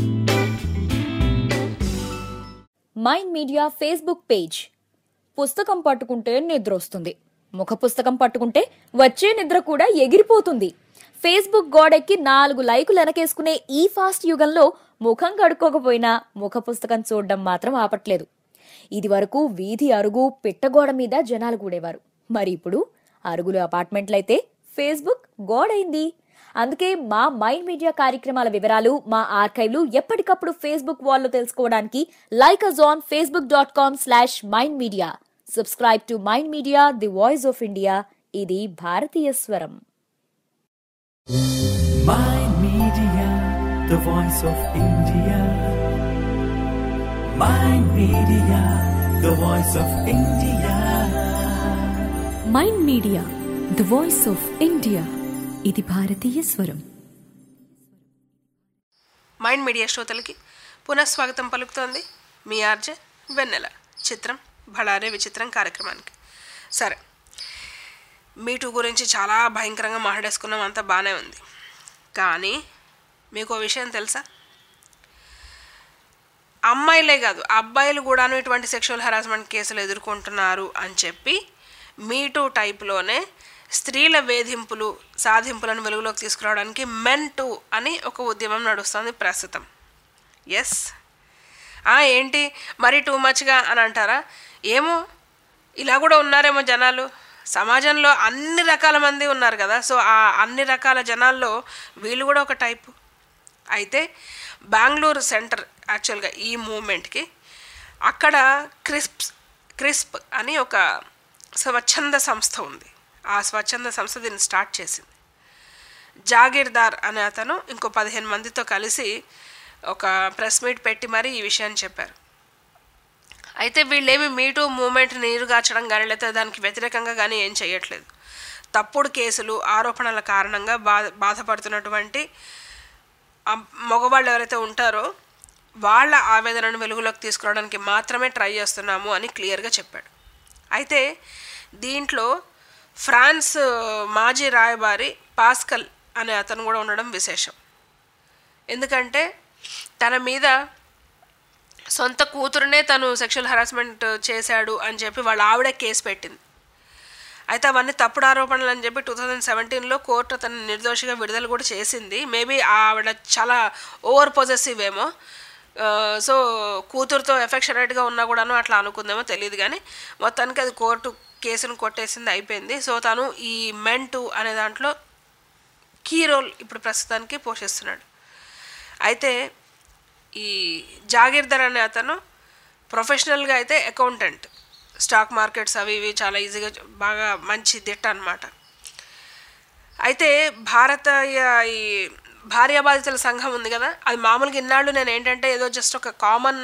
మైండ్ మీడియా ఫేస్బుక్ పేజ్ పుస్తకం పట్టుకుంటే నిద్ర వస్తుంది ముఖ పుస్తకం పట్టుకుంటే వచ్చే నిద్ర కూడా ఎగిరిపోతుంది ఫేస్బుక్ గోడెక్కి నాలుగు లైకులు వెనకేసుకునే ఈ ఫాస్ట్ యుగంలో ముఖం కడుక్కోకపోయినా ముఖ పుస్తకం చూడడం మాత్రం ఆపట్లేదు ఇది వరకు వీధి అరుగు పిట్టగోడ మీద జనాలు కూడేవారు మరి ఇప్పుడు అరుగులు అపార్ట్మెంట్లయితే ఫేస్బుక్ గోడైంది అందుకే మా మైండ్ మీడియా కార్యక్రమాల వివరాలు మా ఆర్కైవ్లు ఎప్పటికప్పుడు ఫేస్బుక్ వాల్లో తెలుసుకోవడానికి like us on Facebook dot com slash Mind Media subscribe to Mind Media the voice of India ఇది భారతీయ స్వరం Mind Media, the voice of India. Mind Media, the voice of India. Mind Media the voice of India ఇది భారతీయ స్వరం Mind media శ్రోతలకి పునఃస్వాగతం పలుకుతోంది మీ RJ వెన్నెల చిత్రం బళారే విచిత్రం కార్యక్రమానికి సరే మీటూ గురించి చాలా భయంకరంగా మాట్లాడేసుకున్నాం అంతా బాగానే ఉంది కానీ మీకు ఓ విషయం తెలుసా అమ్మాయిలే కాదు అబ్బాయిలు కూడాను ఇటువంటి సెక్షువల్ హరాస్మెంట్ కేసులు ఎదుర్కొంటున్నారు అని చెప్పి మీటూ టైప్లోనే స్త్రీల వేధింపులు సాధింపులను వెలుగులోకి తీసుకురావడానికి మెన్ టు అని ఒక ఉద్యమం నడుస్తుంది ప్రస్తుతం ఎస్ ఏంటి మరీ టూ మచ్గా అని అంటారా ఏమో ఇలా కూడా ఉన్నారేమో జనాలు సమాజంలో అన్ని రకాల మంది ఉన్నారు కదా సో ఆ అన్ని రకాల జనాల్లో వీళ్ళు కూడా ఒక టైపు అయితే బెంగళూరు సెంటర్ యాక్చువల్గా ఈ మూమెంట్కి అక్కడ క్రిస్ప్ క్రిస్ప్ అని ఒక స్వచ్ఛంద సంస్థ ఉంది ఆ స్వచ్ఛంద సంస్థ దీన్ని స్టార్ట్ చేసింది జాగీర్దార్ అనే అతను ఇంకో పదిహేను మందితో కలిసి ఒక ప్రెస్ మీట్ పెట్టి మరీ ఈ విషయాన్ని చెప్పారు అయితే వీళ్ళేమి మీటూ మూమెంట్ నీరుగార్చడం కానీ లేకపోతే దానికి వ్యతిరేకంగా కానీ ఏం చేయట్లేదు తప్పుడు కేసులు ఆరోపణల కారణంగా బా బాధపడుతున్నటువంటి ఆ మగవాళ్ళు ఎవరైతే ఉంటారో వాళ్ళ ఆవేదనను వెలుగులోకి తీసుకురావడానికి మాత్రమే ట్రై చేస్తున్నాము అని క్లియర్గా చెప్పాడు అయితే దీంట్లో ఫ్రాన్స్ మాజీ రాయబారి పాస్కల్ అనే అతను కూడా ఉండడం విశేషం ఎందుకంటే తన మీద సొంత కూతురునే తను సెక్షువల్ హరాస్మెంట్ చేశాడు అని చెప్పి వాళ్ళ ఆవిడ కేసు పెట్టింది అయితే అవన్నీ తప్పుడు ఆరోపణలు అని చెప్పి టూ థౌజండ్ సెవెంటీన్లో కోర్టు అతన్ని నిర్దోషిగా విడుదల కూడా చేసింది మేబీ ఆవిడ చాలా ఓవర్ పొజెసివ్ ఏమో సో కూతురుతో ఎఫెక్షనేట్గా ఉన్నా కూడాను అట్లా అనుకుందేమో తెలియదు కానీ మొత్తానికి అది కోర్టు కేసును కొట్టేసింది అయిపోయింది సో తను ఈ మెంటు అనే దాంట్లో కీ రోల్ ఇప్పుడు ప్రస్తుతానికి పోషిస్తున్నాడు అయితే ఈ జాగీర్దార్ అనే అతను ప్రొఫెషనల్గా అయితే అకౌంటెంట్ స్టాక్ మార్కెట్స్ అవి ఇవి చాలా ఈజీగా బాగా మంచి దిట్ట అనమాట అయితే భారతీయ ఈ భార్య బాధితుల సంఘం ఉంది కదా అది మామూలుగా ఇన్నాళ్ళు నేను ఏంటంటే ఏదో జస్ట్ ఒక కామన్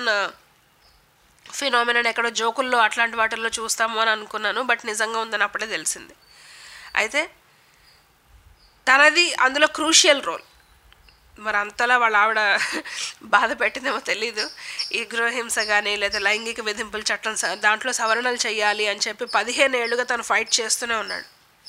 ఫినామినన్ ఎక్కడో జోకుల్లో అట్లాంటి వాటిల్లో చూస్తాము అని అనుకున్నాను బట్ నిజంగా ఉందని అప్పుడే తెలిసింది అయితే తనది అందులో క్రూషియల్ రోల్ మరి అంతలా వాళ్ళ ఆవిడ బాధ పెట్టిందేమో తెలీదు ఈ గృహహింస కానీ లేదా లైంగిక వేధింపుల చట్టం స- దాంట్లో సవరణలు చేయాలి అని చెప్పి పదిహేను ఏళ్ళుగా తను ఫైట్ చేస్తూనే ఉన్నాడు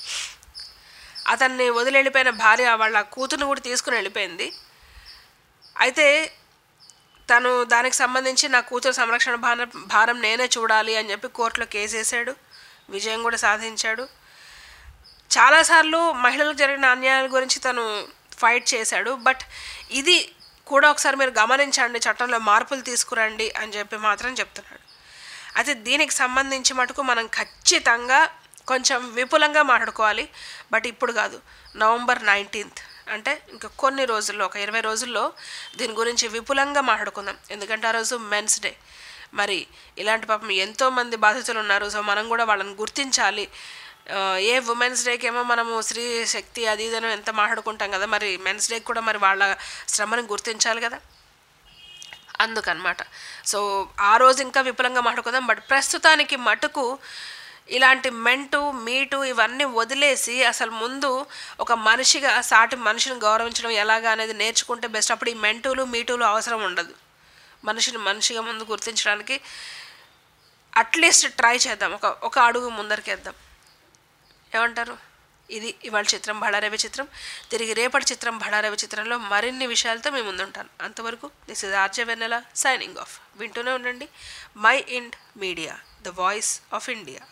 అతన్ని వదిలి వెళ్ళిపోయిన భార్య వాళ్ళ కూతురుని కూడా తీసుకుని వెళ్ళిపోయింది అయితే తను దానికి సంబంధించి నా కూతురు సంరక్షణ భారం భారం నేనే చూడాలి అని చెప్పి కోర్టులో కేసు వేసాడు విజయం కూడా సాధించాడు చాలాసార్లు మహిళలకు జరిగిన అన్యాయాల గురించి తను ఫైట్ చేశాడు బట్ ఇది కూడా ఒకసారి మీరు గమనించండి చట్టంలో మార్పులు తీసుకురండి అని చెప్పి మాత్రం చెప్తున్నాడు అయితే దీనికి సంబంధించి మటుకు మనం ఖచ్చితంగా కొంచెం విపులంగా మాట్లాడుకోవాలి బట్ ఇప్పుడు కాదు నవంబర్ నైన్టీన్త్ అంటే ఇంకా కొన్ని రోజుల్లో ఒక ఇరవై రోజుల్లో దీని గురించి విపులంగా మాట్లాడుకుందాం ఎందుకంటే ఆ రోజు మెన్స్ డే మరి ఇలాంటి పాపం ఎంతోమంది బాధితులు ఉన్నారు సో మనం కూడా వాళ్ళని గుర్తించాలి ఆ, ఏ ఉమెన్స్ డేకి ఏమో మనము స్త్రీ శక్తి అది ఇదని ఎంత మాట్లాడుకుంటాం కదా మరి మెన్స్ డేకి కూడా మరి వాళ్ళ శ్రమని గుర్తించాలి కదా అందుకనమాట సో ఆ రోజు ఇంకా విపులంగా మాట్లాడుకుందాం బట్ ప్రస్తుతానికి మటుకు ఇలాంటి మెంటు మీటు ఇవన్నీ వదిలేసి అసలు ముందు ఒక మనిషిగా సాటి మనిషిని గౌరవించడం ఎలాగా అనేది నేర్చుకుంటే బెస్ట్ అప్పుడు ఈ మెంటులు మీటులు అవసరం ఉండదు మనిషిని మనిషిగా ముందు గుర్తించడానికి అట్లీస్ట్ ట్రై చేద్దాం ఒక ఒక అడుగు ముందరికేద్దాం ఏమంటారు ఇది ఇవాళ చిత్రం బళారవి చిత్రం తిరిగి రేపటి చిత్రం బళారవి చిత్రంలో మరిన్ని విషయాలతో మేము ముందుంటాను అంతవరకు this is RJ Vennela signing off వింటూనే ఉండండి Mind Media the voice of India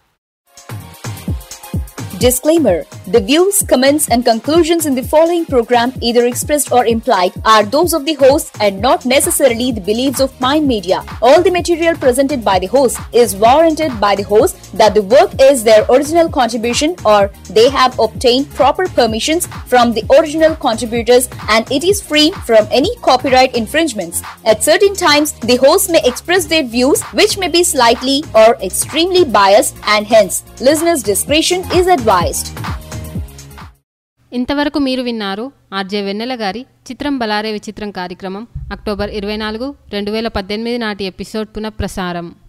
Disclaimer The views, comments, and conclusions in the following program, either expressed or implied, are those of the host and not necessarily the beliefs of Mind Media. All the material presented by the host is warranted by the host that the work is their original contribution or they have obtained proper permissions from the original contributors and it is free from any copyright infringements. At certain times, the host may express their views which may be slightly or extremely biased and hence listeners' discretion is advised. ఇంతవరకు మీరు విన్నారు RJ వెన్నెల గారి చిత్రం బలారే విచిత్రం కార్యక్రమం October ఇరవై నాలుగు రెండు వేల పద్దెనిమిది నాటి ఎపిసోడ్ పునఃప్రసారం